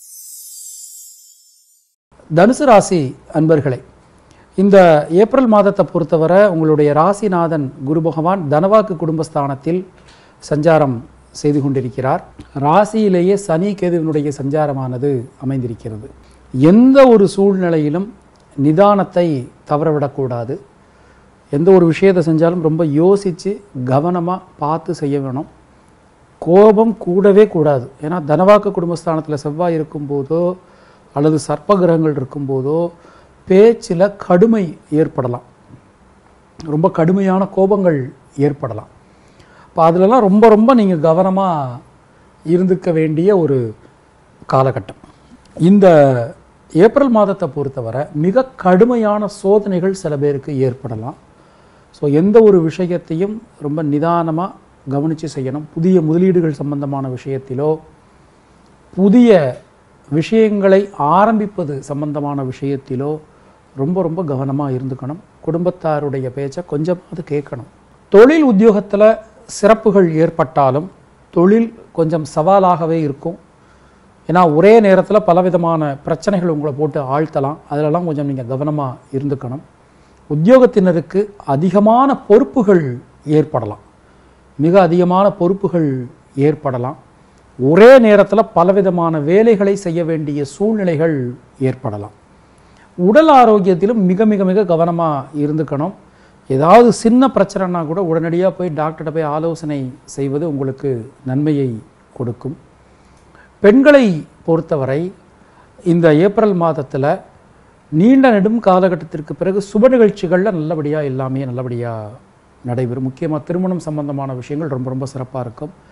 தனுசு ராசி அன்பர்களே இந்த ஏப்ரல் மாதத்தை பொறுத்தவரை உங்களுடைய ராசிநாதன் குரு பகவான் தனவாக்கு குடும்பஸ்தானத்தில் சஞ்சாரம் செய்து கொண்டிருக்கிறார் ராசியிலேயே சனி கேதுவினுடைய சஞ்சாரமானது அமைந்திருக்கிறது எந்த ஒரு சூழ்நிலையிலும் நிதானத்தை தவறவிடக்கூடாது எந்த ஒரு விஷயத்தை செஞ்சாலும் ரொம்ப யோசித்து கவனமாக பார்த்து செய்ய வேணும் கோபம் கூடவே கூடாது ஏன்னா தனவாக்கு குடும்பஸ்தானத்தில் செவ்வாய் இருக்கும்போதோ அல்லது சர்ப்ப கிரகங்கள் இருக்கும்போதோ பேச்சில் கடுமை ஏற்படலாம் ரொம்ப கடுமையான கோபங்கள் ஏற்படலாம் இப்போ அதிலெல்லாம் ரொம்ப ரொம்ப நீங்கள் கவனமாக இருந்துக்க வேண்டிய ஒரு காலகட்டம் இந்த ஏப்ரல் மாதத்தை பொறுத்தவரை மிக கடுமையான சோதனைகள் சில பேருக்கு ஏற்படலாம் ஸோ எந்த ஒரு விஷயத்தையும் ரொம்ப நிதானமாக கவனித்து செய்யணும் புதிய முதலீடுகள் சம்பந்தமான விஷயத்திலோ புதிய விஷயங்களை ஆரம்பிப்பது சம்பந்தமான விஷயத்திலோ ரொம்ப ரொம்ப கவனமாக இருந்துக்கணும் குடும்பத்தாருடைய பேச்சை கொஞ்சமாவது கேட்கணும் தொழில் உத்தியோகத்தில் சிறப்புகள் ஏற்பட்டாலும் தொழில் கொஞ்சம் சவாலாகவே இருக்கும் ஏன்னா ஒரே நேரத்தில் பலவிதமான பிரச்சனைகள் உங்களை போட்டு ஆழ்த்தலாம் அதிலெல்லாம் கொஞ்சம் நீங்கள் கவனமாக இருந்துக்கணும் உத்தியோகத்தினருக்கு அதிகமான பொறுப்புகள் ஏற்படலாம் மிக அதிகமான பொறுப்புகள் ஏற்படலாம் ஒரே நேரத்தில் பலவிதமான வேலைகளை செய்ய வேண்டிய சூழ்நிலைகள் ஏற்படலாம் உடல் ஆரோக்கியத்திலும் மிக மிக மிக கவனமாக இருந்துக்கணும் ஏதாவது சின்ன பிரச்சனைனா கூட உடனடியாக போய் டாக்டர்கிட்ட போய் ஆலோசனை செய்வது உங்களுக்கு நன்மையை கொடுக்கும் பெண்களை பொறுத்தவரை இந்த ஏப்ரல் மாதத்தில் நீண்ட நெடும் காலகட்டத்திற்கு பிறகு சுப நிகழ்ச்சிகளில் நல்லபடியாக எல்லாமே நல்லபடியாக நடைபெறும் முக்கியமாக திருமணம் சம்பந்தமான விஷயங்கள் ரொம்ப ரொம்ப சிறப்பாக இருக்கும்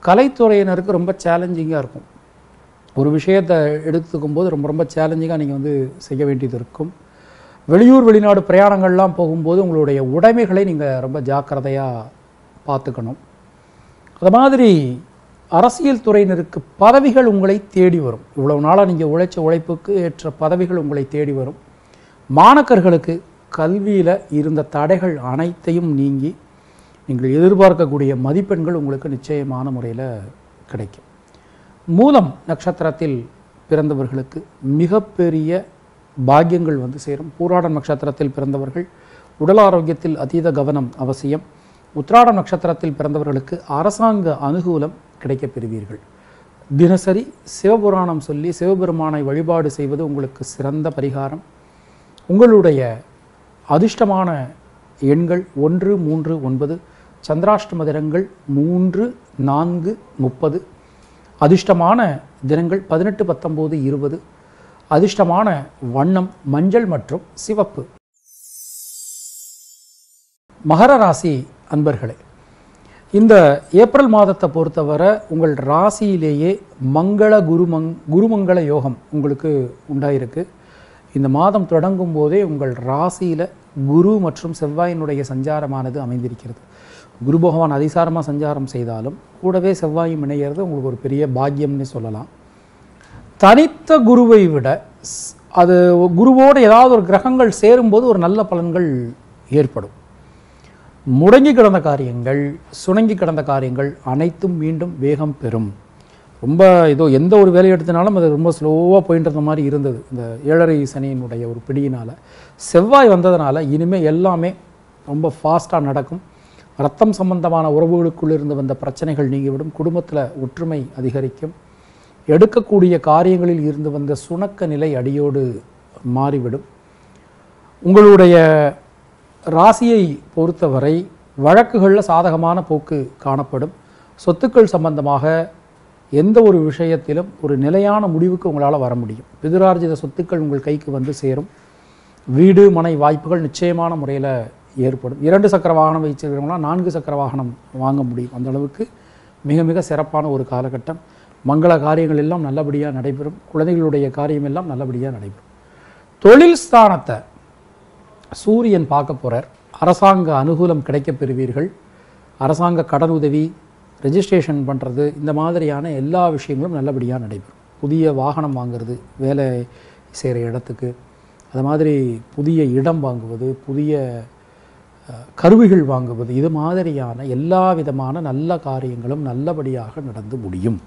கலைத்துறையினருக்கு ரொம்ப சேலஞ்சிங்காக இருக்கும் ஒரு விஷயத்தை எடுத்துக்கும் போது ரொம்ப ரொம்ப சேலஞ்சிங்காக நீங்கள் வந்து செய்ய வேண்டியது இருக்கும் வெளியூர் வெளிநாடு பிரயாணங்கள்லாம் போகும்போது உங்களுடைய உடைமைகளை நீங்கள் ரொம்ப ஜாக்கிரதையாக பார்த்துக்கணும் அது மாதிரி அரசியல் துறையினருக்கு பதவிகள் உங்களை தேடி வரும் இவ்வளவு நாளாக நீங்கள் உழைச்ச உழைப்புக்கு ஏற்ற பதவிகள் உங்களை தேடி வரும் மாணக்கர்களுக்கு கல்வியில் இருந்த தடைகள் அனைத்தையும் நீங்கி நீங்கள் எதிர்பார்க்கக்கூடிய மதிப்பெண்கள் உங்களுக்கு நிச்சயமான முறையில் கிடைக்கும் மூலம் நட்சத்திரத்தில் பிறந்தவர்களுக்கு மிகப்பெரிய பாக்கியங்கள் வந்து சேரும் பூராட நட்சத்திரத்தில் பிறந்தவர்கள் உடல் ஆரோக்கியத்தில் அதீத கவனம் அவசியம் உத்ராட நட்சத்திரத்தில் பிறந்தவர்களுக்கு அரசாங்க அனுகூலம் கிடைக்கப் பெறுவீர்கள் தினசரி சிவபுராணம் சொல்லி சிவபெருமானை வழிபாடு செய்வது உங்களுக்கு சிறந்த பரிகாரம் உங்களுடைய அதிர்ஷ்டமான எண்கள் ஒன்று மூன்று ஒன்பது சந்திராஷ்டம தினங்கள் மூன்று நான்கு முப்பது அதிர்ஷ்டமான தினங்கள் பதினெட்டு பத்தொம்போது இருபது அதிர்ஷ்டமான வண்ணம் மஞ்சள் மற்றும் சிவப்பு மகர ராசி அன்பர்களே இந்த ஏப்ரல் மாதத்தை பொறுத்தவரை உங்கள் ராசியிலேயே மங்கள குருமங் குருமங்கள யோகம் உங்களுக்கு உண்டாயிருக்கு இந்த மாதம் தொடங்கும் போதே உங்கள் ராசியில் குரு மற்றும் செவ்வாயினுடைய சஞ்சாரமானது அமைந்திருக்கிறது குரு பகவான் அதிசாரமாக சஞ்சாரம் செய்தாலும் கூடவே செவ்வாயும் இணையிறது உங்களுக்கு ஒரு பெரிய பாக்கியம்னு சொல்லலாம் தனித்த குருவை விட ஸ்- அது குருவோடு ஏதாவது ஒரு கிரகங்கள் சேரும்போது ஒரு நல்ல பலன்கள் ஏற்படும் முடங்கி கிடந்த காரியங்கள் சுணங்கி கிடந்த காரியங்கள் அனைத்தும் மீண்டும் வேகம் பெறும் ரொம்ப ஏதோ எந்த ஒரு வேலையை எடுத்தனாலும் அது ரொம்ப ஸ்லோவாக போயிட்டு இருந்த மாதிரி இருந்தது இந்த ஏழரை சனியினுடைய ஒரு பிடியினால் செவ்வாய் வந்ததுனால இனிமேல் எல்லாமே ரொம்ப ஃபாஸ்ட்டாக நடக்கும் ரத்தம் சம்பந்தமான உறவுகளுக்குள் இருந்து வந்த பிரச்சனைகள் நீங்கிவிடும் குடும்பத்தில் ஒற்றுமை அதிகரிக்கும் எடுக்கக்கூடிய காரியங்களில் இருந்து வந்த சுணக்க நிலை அடியோடு மாறிவிடும் உங்களுடைய ராசியை பொறுத்தவரை வழக்குகளில் சாதகமான போக்கு காணப்படும் சொத்துக்கள் சம்பந்தமாக எந்த ஒரு விஷயத்திலும் ஒரு நிலையான முடிவுக்கு உங்களால் வர முடியும் பிதுரார்ஜித சொத்துக்கள் உங்கள் கைக்கு வந்து சேரும் வீடு மனை வாய்ப்புகள் நிச்சயமான முறையில் ஏற்படும் இரண்டு சக்கர வாகனம் வச்சிருக்கிறவங்களாம் நான்கு சக்கர வாகனம் வாங்க முடியும் அந்த அளவுக்கு மிக மிக சிறப்பான ஒரு காலகட்டம் மங்கள காரியங்கள் எல்லாம் நல்லபடியாக நடைபெறும் குழந்தைகளுடைய காரியம் எல்லாம் நல்லபடியாக நடைபெறும் தொழில் ஸ்தானத்தை சூரியன் பார்க்க போகிறார் அரசாங்க அனுகூலம் கிடைக்கப் பெறுவீர்கள் அரசாங்க கடன் உதவி ரெஜிஸ்ட்ரேஷன் பண்ணுறது இந்த மாதிரியான எல்லா விஷயங்களும் நல்லபடியாக நடைபெறும் புதிய வாகனம் வாங்குறது வேலை செய்கிற இடத்துக்கு அது மாதிரி புதிய இடம் வாங்குவது புதிய அஹ், கருவிகள் வாங்குவது இது மாதிரியான எல்லா விதமான நல்ல காரியங்களும் நல்லபடியாக நடந்து முடியும்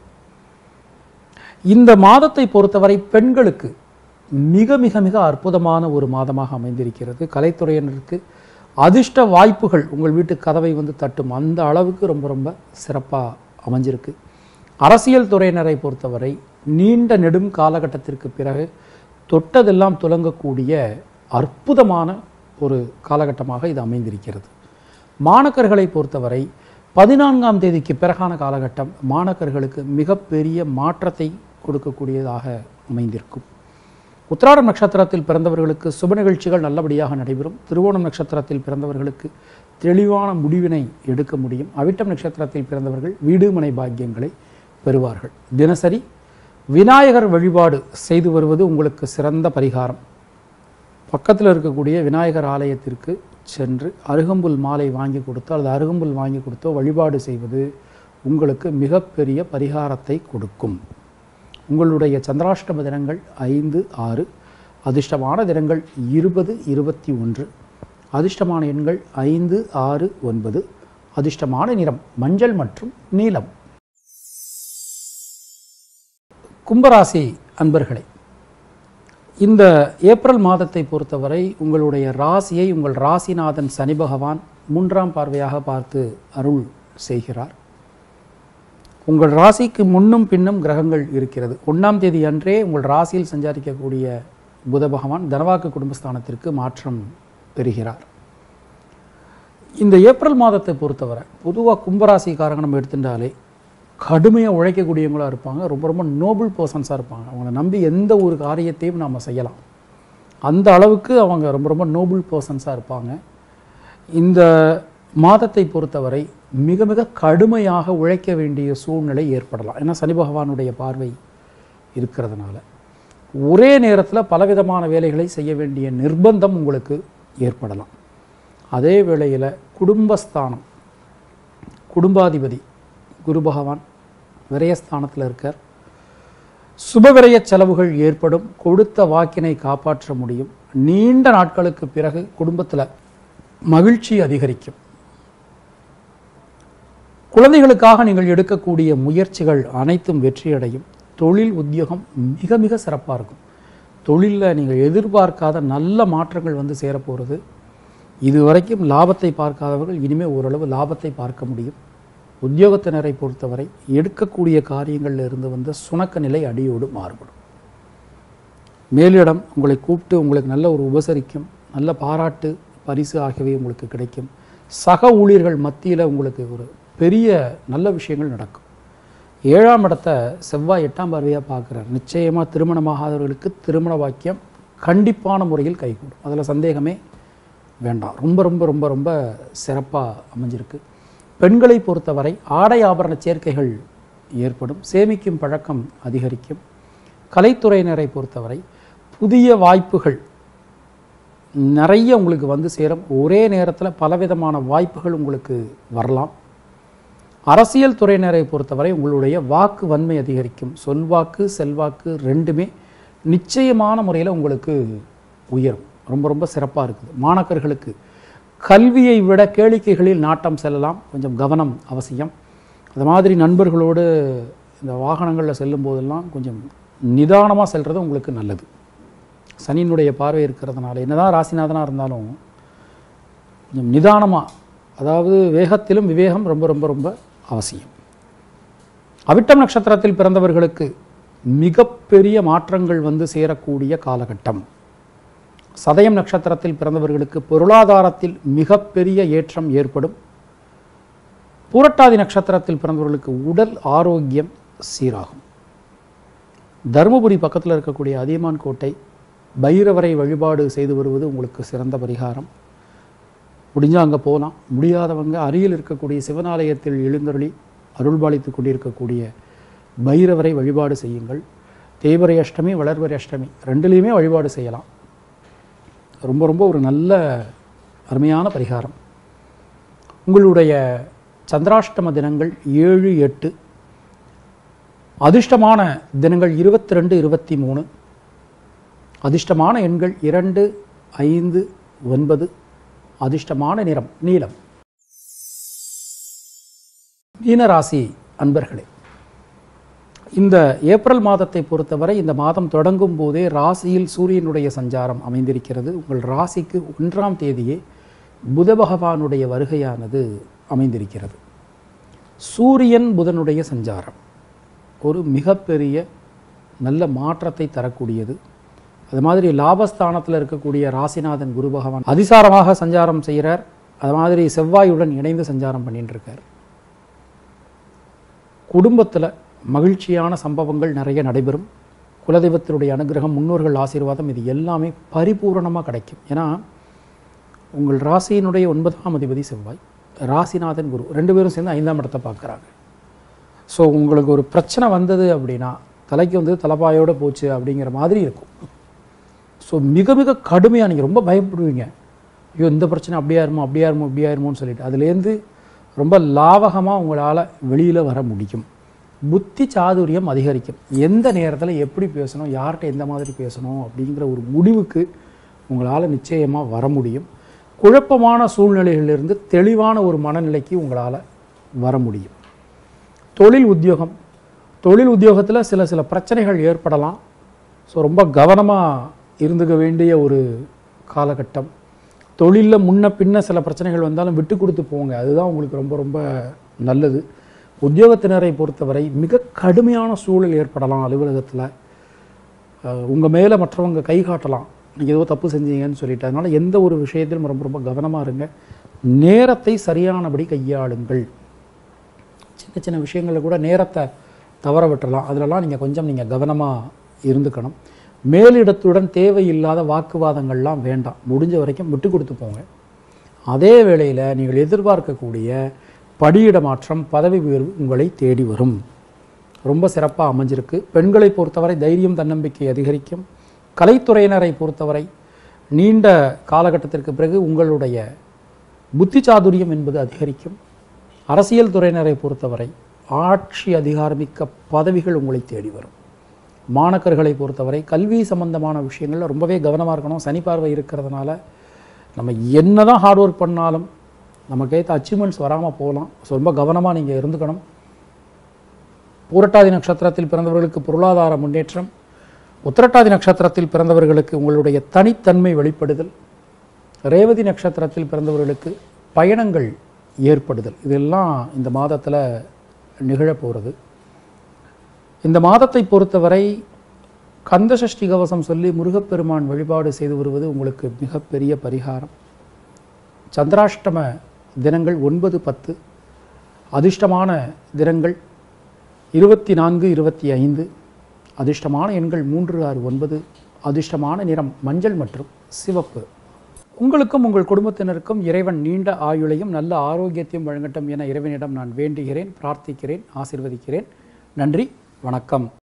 இந்த மாதத்தை பொறுத்தவரை பெண்களுக்கு மிக மிக மிக அற்புதமான ஒரு மாதமாக அமைந்திருக்கிறது கலைத்துறையினருக்கு அதிர்ஷ்ட வாய்ப்புகள் உங்கள் வீட்டு கதவை வந்து தட்டும் அந்த அளவுக்கு ரொம்ப ரொம்ப சிறப்பாக அமைஞ்சிருக்கு அரசியல் துறையினரை பொறுத்தவரை நீண்ட நெடும் காலகட்டத்திற்கு பிறகு தொட்டதெல்லாம் துலங்கக்கூடிய அற்புதமான ஒரு காலகட்டமாக இது அமைந்திருக்கிறது மாணக்கர்களை பொறுத்தவரை பதினான்காம் தேதிக்கு பிறகான காலகட்டம் மாணக்கர்களுக்கு மிகப்பெரிய மாற்றத்தை கொடுக்கக்கூடியதாக அமைந்திருக்கும் உத்திராடம் நட்சத்திரத்தில் பிறந்தவர்களுக்கு சுப நிகழ்ச்சிகள் நல்லபடியாக நடைபெறும் திருவோணம் நட்சத்திரத்தில் பிறந்தவர்களுக்கு தெளிவான முடிவினை எடுக்க முடியும் அவிட்டம் நட்சத்திரத்தில் பிறந்தவர்கள் வீடு மனை பாக்கியங்களை பெறுவார்கள் தினசரி விநாயகர் வழிபாடு செய்து வருவது உங்களுக்கு சிறந்த பரிகாரம் பக்கத்தில் இருக்கக்கூடிய விநாயகர் ஆலயத்திற்கு சென்று அருகம்புல் மாலை வாங்கி கொடுத்தோ அல்லது அருகம்புல் வாங்கி கொடுத்தோ வழிபாடு செய்வது உங்களுக்கு மிகப்பெரிய பரிகாரத்தை கொடுக்கும் உங்களுடைய சந்திராஷ்டம தினங்கள் ஐந்து ஆறு அதிர்ஷ்டமான தினங்கள் இருபது இருபத்தி ஒன்று அதிர்ஷ்டமான எண்கள் ஐந்து ஆறு ஒன்பது அதிர்ஷ்டமான நிறம் மஞ்சள் மற்றும் நீலம் கும்பராசி அன்பர்களே இந்த ஏப்ரல் மாதத்தை பொறுத்தவரை உங்களுடைய ராசியை உங்கள் ராசிநாதன் சனி பகவான் மூன்றாம் பார்வையாக பார்த்து அருள் செய்கிறார் உங்கள் ராசிக்கு முன்னும் பின்னும் கிரகங்கள் இருக்கிறது ஒன்றாம் தேதி அன்றே உங்கள் ராசியில் சஞ்சாரிக்கக்கூடிய புத பகவான் தனவாக்கு குடும்பஸ்தானத்திற்கு மாற்றம் பெறுகிறார் இந்த ஏப்ரல் மாதத்தை பொறுத்தவரை பொதுவாக கும்பராசிக்காரங்க நம்ம எடுத்துட்டாலே கடுமையாக உழைக்கக்கூடியவங்களாக இருப்பாங்க ரொம்ப ரொம்ப நோபல் பர்சன்ஸாக இருப்பாங்க அவங்கள நம்பி எந்த ஒரு காரியத்தையும் நாம் செய்யலாம் அந்த அளவுக்கு அவங்க ரொம்ப ரொம்ப நோபல் பர்சன்ஸாக இருப்பாங்க இந்த மாதத்தை பொறுத்தவரை மிக மிக கடுமையாக உழைக்க வேண்டிய சூழ்நிலை ஏற்படலாம் ஏன்னா சனி பகவானுடைய பார்வை இருக்கிறதுனால ஒரே நேரத்தில் பலவிதமான வேலைகளை செய்ய வேண்டிய நிர்பந்தம் உங்களுக்கு ஏற்படலாம் அதே வேளையில் குடும்பஸ்தானம் குடும்பாதிபதி குரு பகவான் விரயஸ்தானத்தில் இருக்கார் சுபவிரய செலவுகள் ஏற்படும் கொடுத்த வாக்கினை காப்பாற்ற முடியும் நீண்ட நாட்களுக்கு பிறகு குடும்பத்தில் மகிழ்ச்சி அதிகரிக்கும் குழந்தைகளுக்காக நீங்கள் எடுக்கக்கூடிய முயற்சிகள் அனைத்தும் வெற்றியடையும் தொழில் உத்தியோகம் மிக மிக சிறப்பாக இருக்கும் தொழிலில் நீங்கள் எதிர்பார்க்காத நல்ல மாற்றங்கள் வந்து சேரப்போகிறது இதுவரைக்கும் லாபத்தை பார்க்காதவர்கள் இனிமேல் ஓரளவு லாபத்தை பார்க்க முடியும் உத்தியோகத்தினரை பொறுத்தவரை எடுக்கக்கூடிய காரியங்களில் இருந்து வந்த சுணக்க நிலை அடியோடு மாறுபடும் மேலிடம் உங்களை கூப்பிட்டு உங்களுக்கு நல்ல ஒரு உபசரிக்கும் நல்ல பாராட்டு பரிசு ஆகியவை உங்களுக்கு கிடைக்கும் சக ஊழியர்கள் மத்தியில் உங்களுக்கு ஒரு பெரிய நல்ல விஷயங்கள் நடக்கும் ஏழாம் இடத்த செவ்வாய் எட்டாம் பார்வையாக பார்க்குறார் நிச்சயமாக திருமணமாகாதவர்களுக்கு திருமண வாக்கியம் கண்டிப்பான முறையில் கைகூடும் அதில் சந்தேகமே வேண்டாம் ரொம்ப ரொம்ப ரொம்ப ரொம்ப சிறப்பாக அமைஞ்சிருக்கு பெண்களை பொறுத்தவரை ஆடை ஆபரண சேர்க்கைகள் ஏற்படும் சேமிக்கும் பழக்கம் அதிகரிக்கும் கலைத்துறையினரை பொறுத்தவரை புதிய வாய்ப்புகள் நிறைய உங்களுக்கு வந்து சேரும் ஒரே நேரத்தில் பலவிதமான வாய்ப்புகள் உங்களுக்கு வரலாம் அரசியல் துறையினரை பொறுத்தவரை உங்களுடைய வாக்கு வன்மை அதிகரிக்கும் சொல்வாக்கு செல்வாக்கு ரெண்டுமே நிச்சயமான முறையில் உங்களுக்கு உயரும் ரொம்ப ரொம்ப சிறப்பாக இருக்குது மாணக்கர்களுக்கு கல்வியை விட கேளிக்கைகளில் நாட்டம் செல்லலாம் கொஞ்சம் கவனம் அவசியம் அது மாதிரி நண்பர்களோடு இந்த வாகனங்களில் செல்லும் போதெல்லாம் கொஞ்சம் நிதானமாக செல்றது உங்களுக்கு நல்லது சனியினுடைய பார்வை இருக்கிறதுனால என்னதான் ராசிநாதனாக இருந்தாலும் கொஞ்சம் நிதானமாக அதாவது வேகத்திலும் விவேகம் ரொம்ப ரொம்ப ரொம்ப அவசியம் அவிட்டம் நட்சத்திரத்தில் பிறந்தவர்களுக்கு மிகப்பெரிய மாற்றங்கள் வந்து சேரக்கூடிய காலகட்டம் சதயம் நட்சத்திரத்தில் பிறந்தவர்களுக்கு பொருளாதாரத்தில் மிகப்பெரிய ஏற்றம் ஏற்படும் பூரட்டாதி நட்சத்திரத்தில் பிறந்தவர்களுக்கு உடல் ஆரோக்கியம் சீராகும் தருமபுரி பக்கத்தில் இருக்கக்கூடிய அதியமான் கோட்டை பைரவரை வழிபாடு செய்து வருவது உங்களுக்கு சிறந்த பரிகாரம் முடிஞ்சால் அங்கே போகலாம் முடியாதவங்க அருகில் இருக்கக்கூடிய சிவனாலயத்தில் எழுந்தருளி அருள்பாலித்து கொண்டிருக்கக்கூடிய பைரவரை வழிபாடு செய்யுங்கள் தேய்பிரை அஷ்டமி வளர்வரை அஷ்டமி ரெண்டுலேயுமே வழிபாடு செய்யலாம் ரொம்ப ரொம்ப ஒரு நல்ல அருமையான பரிகாரம் உங்களுடைய சந்திராஷ்டம தினங்கள் ஏழு எட்டு அதிர்ஷ்டமான தினங்கள் இருபத்தி ரெண்டு இருபத்தி மூணு அதிர்ஷ்டமான எண்கள் இரண்டு ஐந்து ஒன்பது அதிர்ஷ்டமான நிறம் நீலம் மீனராசி அன்பர்களே இந்த ஏப்ரல் மாதத்தை பொறுத்தவரை இந்த மாதம் தொடங்கும் போதே ராசியில் சூரியனுடைய சஞ்சாரம் அமைந்திருக்கிறது உங்கள் ராசிக்கு ஒன்றாம் தேதியே புத பகவானுடைய வருகையானது அமைந்திருக்கிறது சூரியன் புதனுடைய சஞ்சாரம் ஒரு மிகப்பெரிய நல்ல மாற்றத்தை தரக்கூடியது அது மாதிரி லாபஸ்தானத்தில் இருக்கக்கூடிய ராசிநாதன் குரு பகவான் அதிசாரமாக சஞ்சாரம் செய்கிறார் அது மாதிரி செவ்வாயுடன் இணைந்து சஞ்சாரம் பண்ணிட்டு இருக்கார் குடும்பத்தில் மகிழ்ச்சியான சம்பவங்கள் நிறைய நடைபெறும் குலதெய்வத்தினுடைய அனுகிரகம் முன்னோர்கள் ஆசீர்வாதம் இது எல்லாமே பரிபூரணமாக கிடைக்கும் ஏன்னா உங்கள் ராசியினுடைய ஒன்பதாம் அதிபதி செவ்வாய் ராசிநாதன் குரு ரெண்டு பேரும் சேர்ந்து ஐந்தாம் இடத்தை பார்க்குறாங்க ஸோ உங்களுக்கு ஒரு பிரச்சனை வந்தது அப்படின்னா தலைக்கு வந்து தலைப்பாயோடு போச்சு அப்படிங்கிற மாதிரி இருக்கும் ஸோ மிக மிக கடுமையாக நீங்கள் ரொம்ப பயப்படுவீங்க ஐயோ இந்த பிரச்சனை அப்படியா இருமோ அப்படியா இருமோ அப்படியா இருமோன்னு சொல்லிட்டு அதுலேருந்து ரொம்ப லாவகமாக உங்களால் வெளியில் வர முடியும் புத்தி சாதுரியம் அதிகரிக்கும் எந்த நேரத்தில் எப்படி பேசணும் யார்கிட்ட எந்த மாதிரி பேசணும் அப்படிங்கிற ஒரு முடிவுக்கு உங்களால் நிச்சயமாக வர முடியும் குழப்பமான சூழ்நிலைகளிலிருந்து தெளிவான ஒரு மனநிலைக்கு உங்களால் வர முடியும் தொழில் உத்தியோகம் தொழில் உத்தியோகத்தில் சில சில பிரச்சனைகள் ஏற்படலாம் ஸோ ரொம்ப கவனமாக இருந்துக்க வேண்டிய ஒரு காலகட்டம் தொழிலில் முன்ன பின்ன சில பிரச்சனைகள் வந்தாலும் விட்டு கொடுத்து போங்க அதுதான் உங்களுக்கு ரொம்ப ரொம்ப நல்லது உத்தியோகத்தினரை பொறுத்தவரை மிக கடுமையான சூழல் ஏற்படலாம் அலுவலகத்தில் உங்கள் மேலே மற்றவங்க கை காட்டலாம் நீங்கள் ஏதோ தப்பு செஞ்சீங்கன்னு சொல்லிட்டு அதனால் எந்த ஒரு விஷயத்திலும் ரொம்ப ரொம்ப கவனமாக இருங்க நேரத்தை சரியானபடி கையாளுங்கள் சின்ன சின்ன விஷயங்களில் கூட நேரத்தை தவற விட்டுறலாம் அதிலலாம் நீங்கள் கொஞ்சம் நீங்கள் கவனமாக இருந்துக்கணும் மேலிடத்துடன் தேவையில்லாத வாக்குவாதங்கள்லாம் வேண்டாம் முடிஞ்ச வரைக்கும் விட்டு கொடுத்து போங்க அதே வேளையில் நீங்கள் எதிர்பார்க்கக்கூடிய படியிட மாற்றம் பதவி உயர்வு உங்களை தேடி வரும் ரொம்ப சிறப்பாக அமைஞ்சிருக்கு பெண்களை பொறுத்தவரை தைரியம் தன்னம்பிக்கை அதிகரிக்கும் கலைத்துறையினரை பொறுத்தவரை நீண்ட காலகட்டத்திற்கு பிறகு உங்களுடைய புத்தி சாதுரியம் என்பது அதிகரிக்கும் அரசியல் துறையினரை பொறுத்தவரை ஆட்சி அதிகாரமிக்க பதவிகள் உங்களை தேடி வரும் மாணக்கர்களை பொறுத்தவரை கல்வி சம்பந்தமான விஷயங்கள்ல ரொம்பவே கவனமாக இருக்கணும் சனி பார்வை இருக்கிறதுனால நம்ம என்னதான் ஹார்ட் ஒர்க் பண்ணாலும் நமக்கு ஏற்ற அச்சீவ்மெண்ட்ஸ் வராமல் போகலாம் ஸோ ரொம்ப கவனமாக நீங்கள் இருந்துக்கணும் பூரட்டாதி நட்சத்திரத்தில் பிறந்தவர்களுக்கு பொருளாதார முன்னேற்றம் உத்திரட்டாதி நட்சத்திரத்தில் பிறந்தவர்களுக்கு உங்களுடைய தனித்தன்மை வெளிப்படுதல் ரேவதி நட்சத்திரத்தில் பிறந்தவர்களுக்கு பயணங்கள் ஏற்படுதல் இதெல்லாம் இந்த மாதத்தில் நிகழப்போகிறது இந்த மாதத்தை பொறுத்தவரை கந்தசஷ்டி கவசம் சொல்லி முருகப்பெருமான் வழிபாடு செய்து வருவது உங்களுக்கு மிகப்பெரிய பரிகாரம் சந்திராஷ்டம தினங்கள் ஒன்பது பத்து அதிர்ஷ்டமான தினங்கள் இருபத்தி நான்கு இருபத்தி ஐந்து அதிர்ஷ்டமான எண்கள் மூன்று ஆறு ஒன்பது அதிர்ஷ்டமான நிறம் மஞ்சள் மற்றும் சிவப்பு உங்களுக்கும் உங்கள் குடும்பத்தினருக்கும் இறைவன் நீண்ட ஆயுளையும் நல்ல ஆரோக்கியத்தையும் வழங்கட்டும் என இறைவனிடம் நான் வேண்டுகிறேன் பிரார்த்திக்கிறேன் ஆசிர்வதிக்கிறேன் நன்றி வணக்கம்